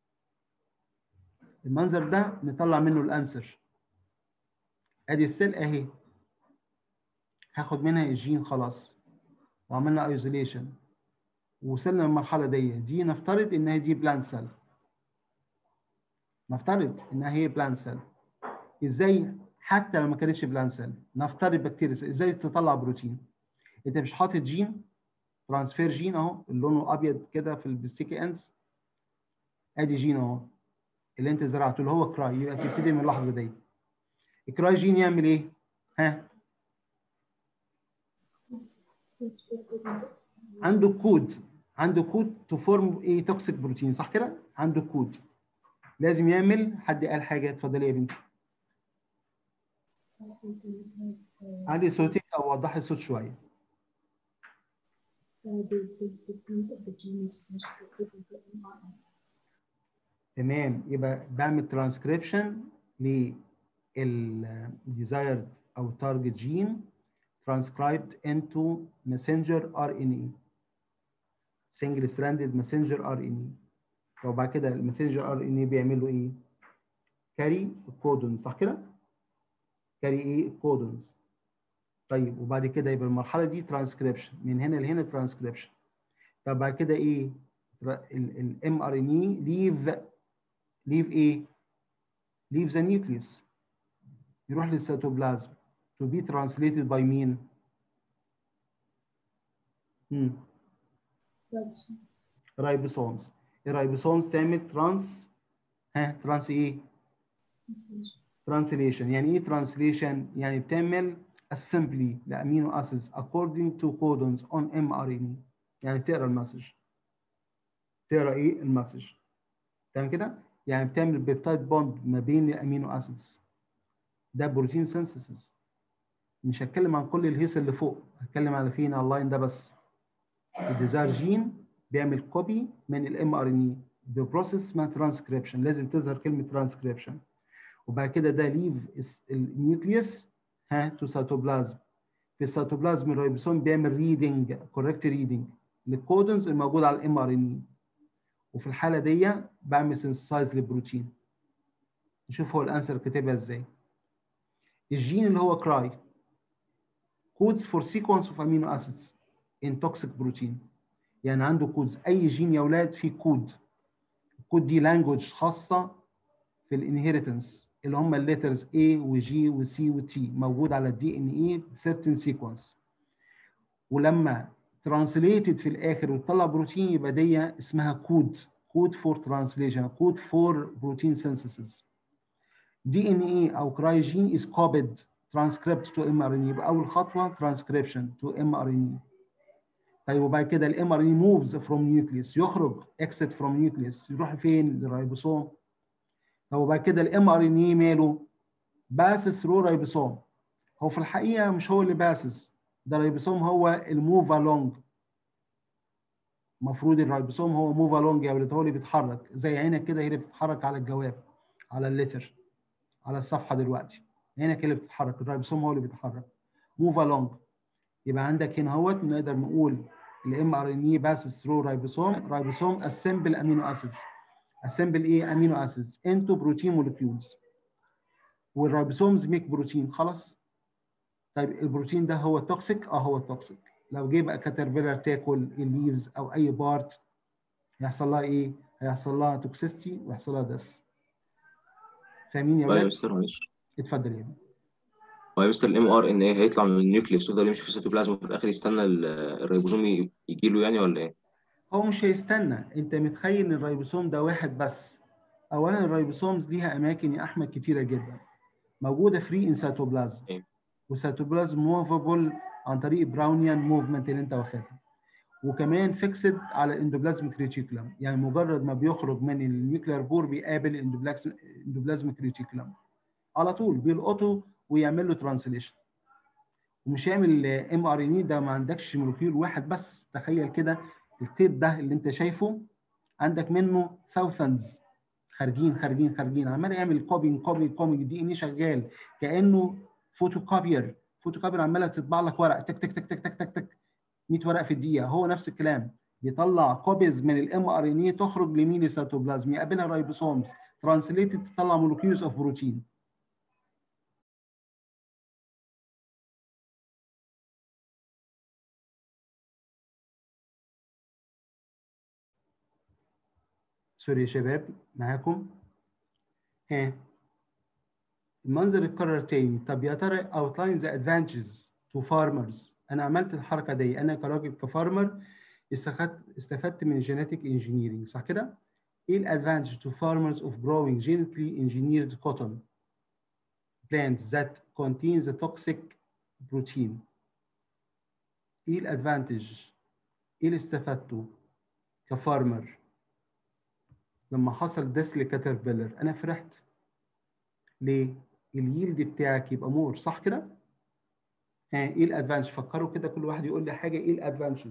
المنظر ده نطلع منه الانسر. ادي السيل اهي هاخد منها الجين خلاص وعملنا ايزوليشن وصلنا للمرحله دي دي نفترض انها دي بلانت سيل نفترض انها هي بلانت سيل ازاي حتى لو ما كانتش بلانت سيل نفترض بكتيريا ازاي تطلع بروتين انت مش حاطط جين ترانسفير جين اهو اللي لونه ابيض كده في الستيكي اندز ادي جين اهو اللي انت زرعته اللي هو كراي يبقى تبتدي من اللحظه دي الكراي جين يعمل ايه؟ ها عنده كود عنده كود تو فورم ايه توكسيك بروتين صح كده؟ عنده كود لازم يعمل حد قال حاجه اتفضلي يا بنتي علي صوتك او وضحي الصوت شويه تمام يبقى بعمل ترانسكريبشن لل desired او target gene transcribed into messenger RNA single stranded messenger RNA وبعد كده المسنجر ار ان اي بيعمل له ايه؟ كاري كودون صح كده؟ كاري ايه؟ كودونز طيب وبعد كده يبقى المرحله دي ترانسكريبشن من هنا لهنا ترانسكريبشن طب بعد كده ايه؟ الام ار ان اي ليف ليف ايه؟ ليف ذا نيوكليوس يروح للسيتوبلازم to be translated by مين؟ مم. رايبوسومز الرايبوسومز تعمل ترانس ها ترانس ايه؟ ترانسليشن يعني ايه ترانسليشن؟ يعني بتعمل assembly لامينو acids according to codons on mRNA يعني بتقرا المسج تقرا ايه المسج تمام كده؟ يعني بتعمل بيبتايد بوند ما بين الامينو اسيدز ده بروتين سينثيسيس مش هتكلم عن كل الهيص اللي فوق هتكلم على فين على اللاين ده بس الديزاير جين بيعمل كوبي من الام ار ان اي ببروسيس اسمها ترانسكريبشن لازم تظهر كلمه ترانسكريبشن وبعد كده ده ليف النيوكليوس ها تو سيتوبلازم في السيتوبلازم الريبوسوم بيعمل ريدنج كوريكت ريدنج للكودونز الموجود على الام ار ان اي وفي الحاله دي بعمل سنسايز للبروتين نشوف هو الانسر كاتبها ازاي الجين اللي هو كراي codes for sequence of amino acids in toxic protein يعني عنده كودز اي جين يا اولاد فيه كود الكود دي لانجوج خاصه في الانهيرتنس اللي هم الليترز A وG وC وT موجود على الدي ان اي certain sequence ولما ترانسليتد في الاخر وتطلع بروتين يبقى دي اسمها كود كود فور ترانسليشن كود فور بروتين سينثيسيس دي ان اي او كرايجين از كوبيد ترانسكريبت تو ام ار ان يبقى اول خطوه ترانسكريبشن تو ام ار ان طيب وبعد كده الام ار ان موفز فروم نيوكليوس يخرج اكسيت فروم نيوكليوس يروح فين للريبوسوم طب وبعد كده الام ار ان اي ماله باسس ثرو ريبوسوم هو في الحقيقه مش هو اللي باسس ده الريبوسوم هو الموف الونج المفروض الريبوسوم هو موف الونج يا ولد هو اللي بيتحرك زي عينك كده هي اللي بتتحرك على الجواب على الليتر على الصفحه دلوقتي عينك اللي بتتحرك الريبوسوم هو اللي بيتحرك موف الونج يبقى عندك هنا اهوت نقدر نقول الام ار ان اي باسس ثرو ريبوسوم ريبوسوم اسمبل امينو اسيدز اسمبل ايه امينو اسيدز انتو بروتين مولكيولز والريبوسومز ميك بروتين خلاص طيب البروتين ده هو توكسيك اه هو توكسيك لو جه بقى كاتربيلر تاكل الليفز او اي بارت هيحصل لها ايه هيحصل لها توكسيستي ويحصل لها دس فاهمين يا طيب يا ولاد مستر معلش اتفضل يا ابني هو يا مستر الام ار ان ايه هيطلع من النيوكليوس ويفضل يمشي في السيتوبلازم وفي الاخر يستنى ال- الريبوزوم يجي له يعني ولا ايه؟ هو مش هيستنى انت متخيل ان الريبوسوم ده واحد بس اولا الريبوسومز ليها اماكن يا احمد كتيره جدا موجوده فري ان سيتوبلازم أيوة. والسيتوبلازم موفابل عن طريق براونيان موفمنت اللي انت واخدها وكمان فيكسد على الاندوبلازميك ريتيكولم يعني مجرد ما بيخرج من النيوكلير بور بيقابل الاندوبلازميك ريتيكولم على طول بيلقطه ويعمل له ترانسليشن ومش هيعمل ام ار ان ده ما عندكش مولكيول واحد بس تخيل كده الخيط ده اللي انت شايفه عندك منه thousands خارجين خارجين خارجين عمال يعمل كوبي كوبي كوبي دي ان شغال كانه فوتوكوبير فوتوكوبير عماله تطبع لك ورق تك تك تك تك تك تك تك 100 ورقه في الدقيقه هو نفس الكلام بيطلع كوبيز من الام ار ان اي تخرج لمين السيتوبلازم يقابلها رايبوسومز ترانسليتد تطلع مولكيولز اوف بروتين سوري يا شباب معاكم ها المنظر اتكرر تاني طب يا ترى outline the advantages to farmers انا عملت الحركه دي انا كراجل كفارمر استفدت استفدت من الجينيتك انجينيرنج صح كده ايه الادفانتج to farmers of growing genetically engineered cotton plants that contain the toxic protein ايه الادفانتج ايه اللي استفدته كفارمر لما حصل دس لكاتربيلر انا فرحت ليه اليلد بتاعك يبقى مور صح كده ها ايه الادفانتج فكروا كده كل واحد يقول لي حاجه ايه الادفانتجز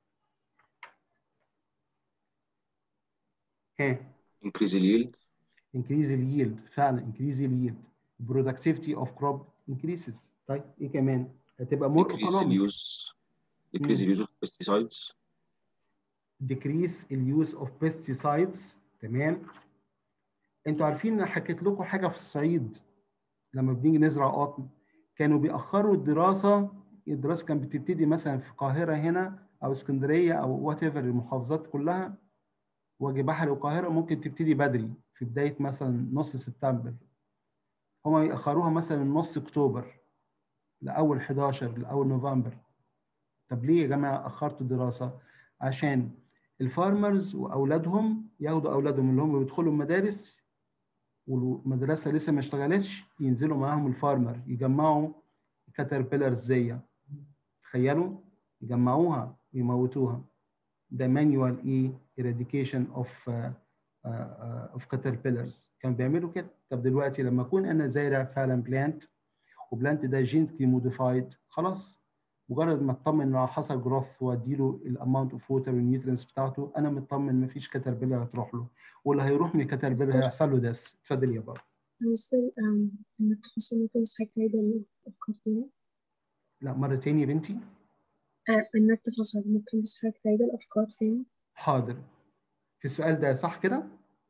ها increase yield increase the yield فعلا increase the yield productivity of crop increases طيب ايه كمان هتبقى more decrease economic use decrease the use of pesticides decrease اليوز اوف pesticides تمام انتوا عارفين انا حكيت لكم حاجه في الصعيد لما بنيجي نزرع قطن كانوا بيأخروا الدراسه الدراسه كانت بتبتدي مثلا في القاهره هنا او اسكندريه او وات ايفر المحافظات كلها وجه بحري والقاهره ممكن تبتدي بدري في بدايه مثلا نص سبتمبر هما يأخروها مثلا نص اكتوبر لاول 11 لاول نوفمبر طب ليه يا جماعه اخرتوا الدراسه عشان الفارمرز واولادهم ياخدوا اولادهم اللي هم بيدخلوا المدارس والمدرسه لسه ما اشتغلتش ينزلوا معاهم الفارمر يجمعوا كاتربيلرز زي تخيلوا يجمعوها ويموتوها ده مانيوال ايه eradication اوف اوف كاتربيلرز كانوا بيعملوا كده طب دلوقتي لما اكون انا زارع فعلا بلانت وبلانت ده جينتلي موديفايد خلاص مجرد ما اطمن انه حصل جروث واديله الاماونت اوف ووتر والنيوترينز بتاعته انا مطمن مفيش كاتربيلر هتروح له واللي هيروح من الكاتربيلر هيحصل له داس اتفضل يا بابا بس إن التفاصيل ممكن بس حضرتك تعيد الأفكار تاني لا مره تاني يا بنتي آه، إن التفاصيل ممكن بس حضرتك تعيد الأفكار تاني حاضر في السؤال ده صح كده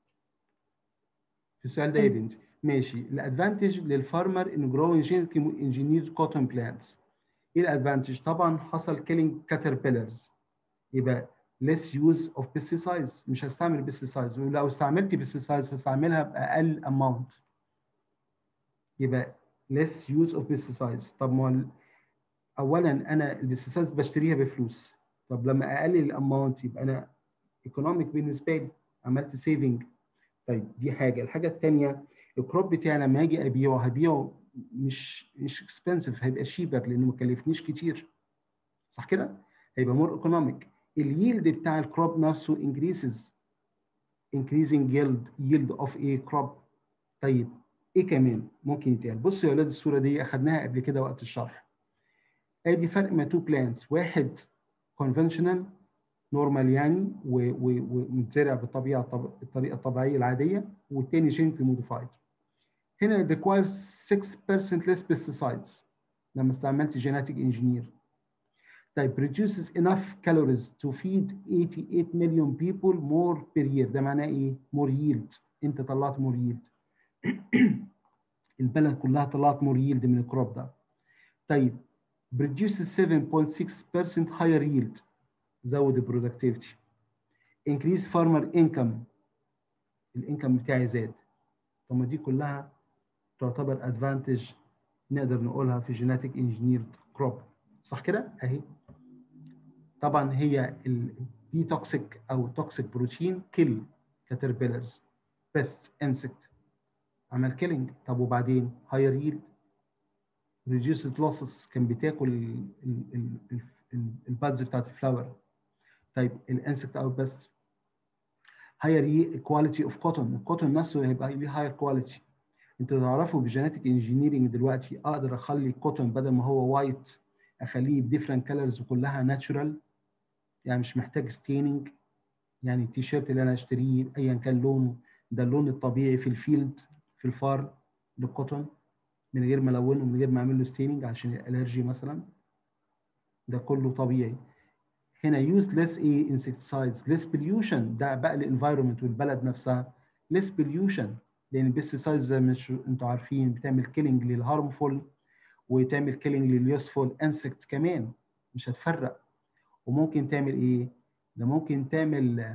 في السؤال ده يا بنتي ماشي الادفانتج للفارمر ان جروينج جينيتيكلي انجينيرد كوتون بلانتس ايه الادفانتج طبعا حصل كيلينج كاتربيلرز يبقى less use of pesticides مش هستعمل pesticides ولو استعملت pesticides هستعملها باقل amount يبقى less use of pesticides طب ما ال- اولا انا البيستيسايدز بشتريها بفلوس طب لما اقلل الاماونت يبقى انا ايكونوميك بالنسبه لي عملت سيفنج طيب دي حاجه الحاجه الثانيه الكروب بتاعي لما اجي ابيعه هبيعه مش مش اكسبنسيف هيبقى شيبك لانه ما كلفنيش كتير صح كده هيبقى مور ايكونوميك اليلد بتاع الكروب نفسه increases increasing yield yield of a crop طيب ايه كمان ممكن يتقال بصوا يا اولاد الصوره دي اخدناها قبل كده وقت الشرح ادي فرق ما تو بلانتس واحد conventional نورمال يعني و- و- ومتزرع بالطبيعه الطب- الطريقه الطبيعيه العاديه والتاني جينتلي موديفايد هنا it requires 6% less pesticides لما استعملت genetic engineer طيب produces enough calories to feed 88 million people more per year ده معناه ايه؟ more yield انت طلعت more yield البلد كلها طلعت more yield من الكروب ده طيب produces 7.6% higher yield زود البرودكتيفيتي increase farmer income الانكم بتاعي زاد طب ما دي كلها تعتبر ادفانتج نقدر نقولها في جيناتيك انجينيرد كروب صح كده اهي طبعا هي البي توكسيك او توكسيك بروتين كيل كاتربيلرز بيست انسكت عمل كيلينج طب وبعدين هاير ييلد ريديوسد لوسز كان بتاكل البادز بتاعت الفلاور طيب الانسكت اوت بس هاير كواليتي اوف كوتون الكوتون نفسه هيبقى ليه هاير كواليتي انتوا تعرفوا بالجينيتك انجينيرنج دلوقتي اقدر اخلي الكوتون بدل ما هو وايت اخليه بديفرنت كلرز وكلها ناتشورال يعني مش محتاج ستيننج يعني التيشيرت اللي انا اشتريه ايا كان لونه ده اللون الطبيعي في الفيلد في الفار للكوتون من غير ما الونه من غير ما اعمل له ستيننج عشان الالرجي مثلا ده كله طبيعي هنا use less ايه insecticides less pollution ده بقى الانفايرمنت والبلد نفسها less pollution لان البيستيسايدز زي ما انتوا عارفين بتعمل كيلينج للهارمفول وتعمل كيلينج لليوسفول انسكت كمان مش هتفرق وممكن تعمل ايه؟ ده ممكن تعمل آآ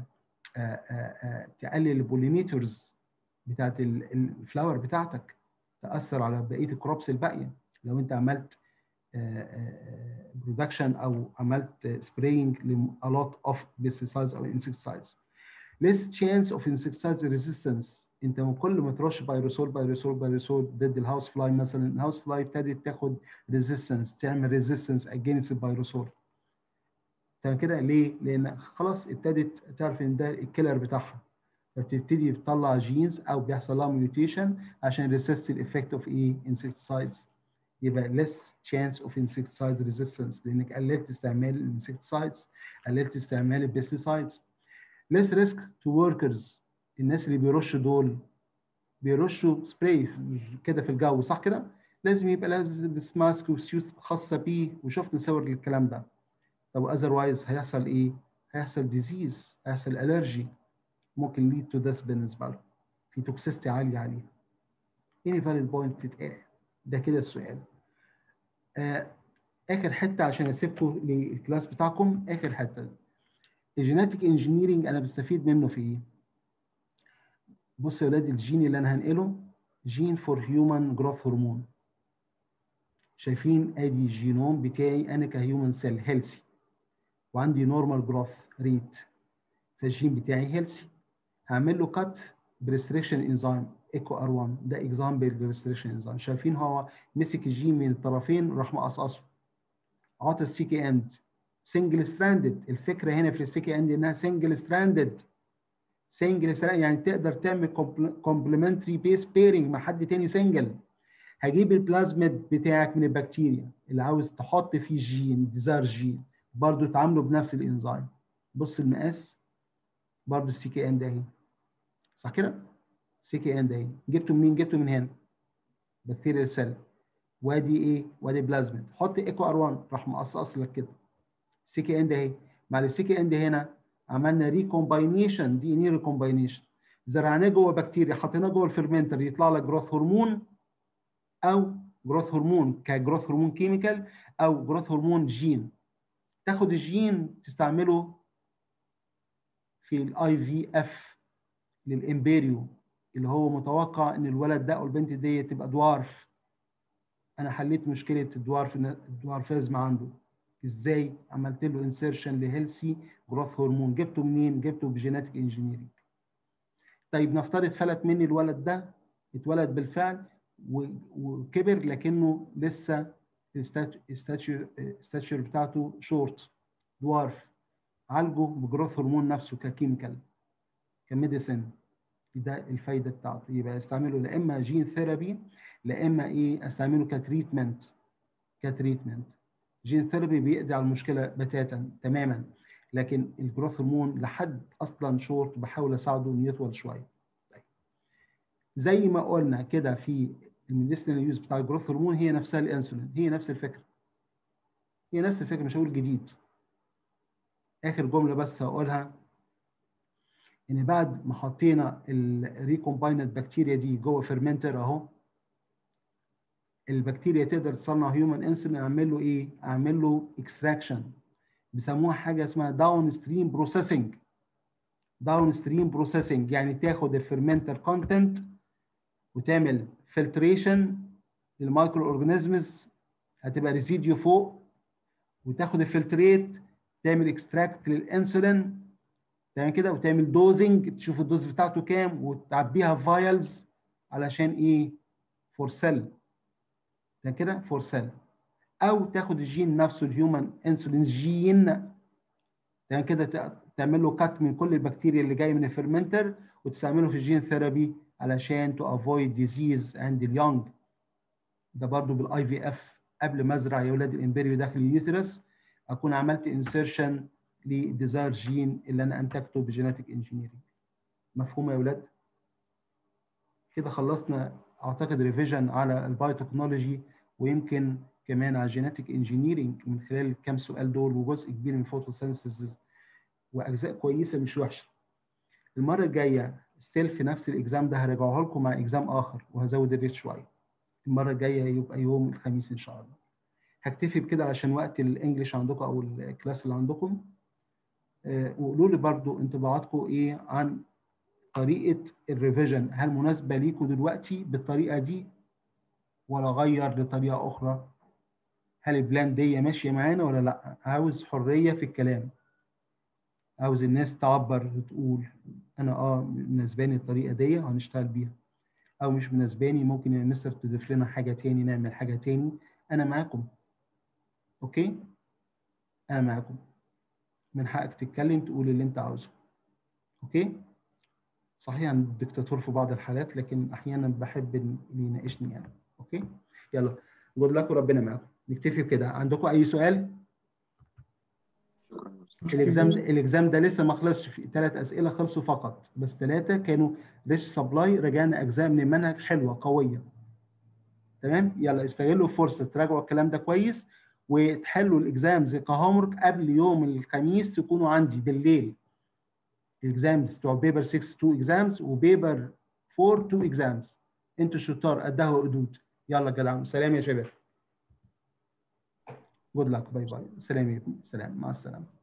آآ تقلل البولينيتورز بتاعت الفلاور بتاعتك تاثر على بقيه الكروبس الباقيه لو انت عملت برودكشن او عملت سبراينج ل a lot of pesticides او insecticides less chance of insecticide resistance انت من كل ما ترش بايروسول بايروسول بايروسول ضد الهاوس فلاي مثلا الهاوس فلاي ابتدت تاخد ريزيستنس تعمل ريزيستنس اجينست البايروسول تمام كده ليه؟ لان خلاص ابتدت تعرف ان ده الكيلر بتاعها فبتبتدي تطلع جينز او بيحصل لها ميوتيشن عشان ريسيست الايفكت اوف ايه انسكتسايدز يبقى less chance of insecticide resistance لانك قللت استعمال الانسكتسايدز قللت استعمال البيستيسايدز less risk to workers الناس اللي بيرشوا دول بيرشوا سبراي كده في الجو صح كده لازم يبقى لابس ماسك وسيوت خاصه بيه وشفنا صور للكلام ده طب اذروايز هيحصل ايه هيحصل ديزيز هيحصل الرجي ممكن ليد تو ديث بالنسبه له في توكسيستي عاليه عليه ايه فاليد بوينت تتقال ده كده السؤال آه اخر حته عشان اسيبكم للكلاس بتاعكم اخر حته الجينيتك انجينيرنج انا بستفيد منه في ايه بصوا يا ولاد الجين اللي انا هنقله جين فور هيومن جروث هرمون شايفين ادي الجينوم بتاعي انا كهيومن سيل هيلثي وعندي نورمال جروث ريت فالجين بتاعي هيلثي هعمل له كات بريستريكشن انزيم ايكو ار 1 ده اكزامبل بريستريكشن انزيم شايفين هو مسك الجين من الطرفين راح مقصقصه عطى السيكي اند سنجل ستراندد الفكره هنا في السيكي اند انها سنجل ستراندد سنجل ستراندد يعني تقدر تعمل كومبلمنتري بيس بيرنج مع حد تاني سنجل هجيب البلازميد بتاعك من البكتيريا اللي عاوز تحط فيه جين ديزار جين برضه تعامله بنفس الانزيم بص المقاس برضه السي كي ان ده اهي صح كده؟ سي كي ان ده اهي جبته منين؟ جبته من هنا بكتيريا سيل وادي ايه؟ وادي بلازميد حط ايكو ار 1 راح مقصقص لك كده سي كي ان ده اهي مع السي كي ان ده هنا عملنا ريكومباينيشن دي ان ايه ريكومباينيشن زرعناه جوه بكتيريا حطيناه جوه الفرمنتر يطلع لك جروث هرمون او جروث هرمون كجروث هرمون كيميكال او جروث هرمون جين تاخد الجين تستعمله في الاي في اف للامبيريو اللي هو متوقع ان الولد ده او البنت دي تبقى دوارف انا حليت مشكله الدوارف الدوارفيزم عنده ازاي عملت له انسيرشن لهيلثي جروث هرمون جبته منين جبته بجيناتيك انجينيرنج طيب نفترض فلت مني الولد ده اتولد بالفعل وكبر لكنه لسه الستاتشر بتاعته شورت دوارف عالجه بجروث هرمون نفسه ككيميكال كميديسن ده الفايده بتاعته يبقى استعمله لا اما جين ثيرابي لا اما ايه استعمله كتريتمنت كتريتمنت جين ثيرابي بيقضي على المشكله بتاتا تماما لكن الجروث هرمون لحد اصلا شورت بحاول اساعده انه يطول شويه زي ما قلنا كده في الميديسينال يوز بتاع الجروث هرمون هي نفسها الانسولين هي نفس الفكره هي نفس الفكره مش هقول جديد اخر جمله بس هقولها ان بعد ما حطينا الريكومبايند بكتيريا دي جوه فيرمنتر اهو البكتيريا تقدر تصنع هيومن انسولين اعمل له ايه؟ اعمل له اكستراكشن بيسموها حاجه اسمها داون ستريم بروسيسنج داون ستريم بروسيسنج يعني تاخد الفيرمنتر كونتنت وتعمل فلتريشن للمايكرو اورجانيزمز هتبقى ريزيديو فوق وتاخد الفلتريت تعمل اكستراكت للانسولين تمام كده وتعمل دوزنج تشوف الدوز بتاعته كام وتعبيها فايلز علشان ايه فور سيل تمام كده فور سيل او تاخد الجين نفسه الهيومن انسولين جين تمام كده تعمل له كات من كل البكتيريا اللي جايه من الفيرمنتر وتستعمله في الجين ثيرابي علشان تو افويد ديزيز عند اليونج ده برضو بالاي في اف قبل ما ازرع يا اولاد الامبريو داخل اليوترس اكون عملت انسيرشن لديزاير جين اللي انا انتجته بجينيتك انجينيرنج مفهوم يا اولاد كده خلصنا اعتقد ريفيجن على البايوتكنولوجي ويمكن كمان على الجينيتك انجينيرنج من خلال الكام سؤال دول وجزء كبير من فوتوسينثيسيس واجزاء كويسه مش وحشه المره الجايه ستيل في نفس الاكزام ده هراجعه لكم مع اكزام اخر وهزود الريت شويه المره الجايه يبقى يوم الخميس ان شاء الله هكتفي بكده عشان وقت الانجليش عندكم او الكلاس اللي عندكم أه وقولوا لي برضو انطباعاتكم ايه عن طريقه الريفيجن هل مناسبه ليكم دلوقتي بالطريقه دي ولا اغير لطريقه اخرى هل البلان دي ماشيه معانا ولا لا عاوز حريه في الكلام عاوز الناس تعبر وتقول انا اه مناسباني الطريقه دي وهنشتغل بيها او مش مناسباني ممكن يا مستر تضيف لنا حاجه تاني نعمل حاجه تاني انا معاكم اوكي انا معاكم من حقك تتكلم تقول اللي انت عاوزه اوكي صحيح انا دكتاتور في بعض الحالات لكن احيانا بحب اللي يناقشني يعني اوكي يلا جود لك وربنا معاكم نكتفي بكده عندكم اي سؤال الاكزام الاكزام ده لسه ما خلصش في ثلاث اسئله خلصوا فقط بس ثلاثه كانوا ريش سبلاي رجعنا اجزاء من المنهج حلوه قويه تمام يلا استغلوا الفرصه تراجعوا الكلام ده كويس وتحلوا الاكزامز كهومورك قبل يوم الخميس تكونوا عندي بالليل الاكزامز بتوع بيبر 6 2 اكزامز وبيبر 4 2 اكزامز انتوا شطار قدها وقدود يلا جدعان سلام يا شباب جود لك باي باي سلام يا ابني سلام مع السلامه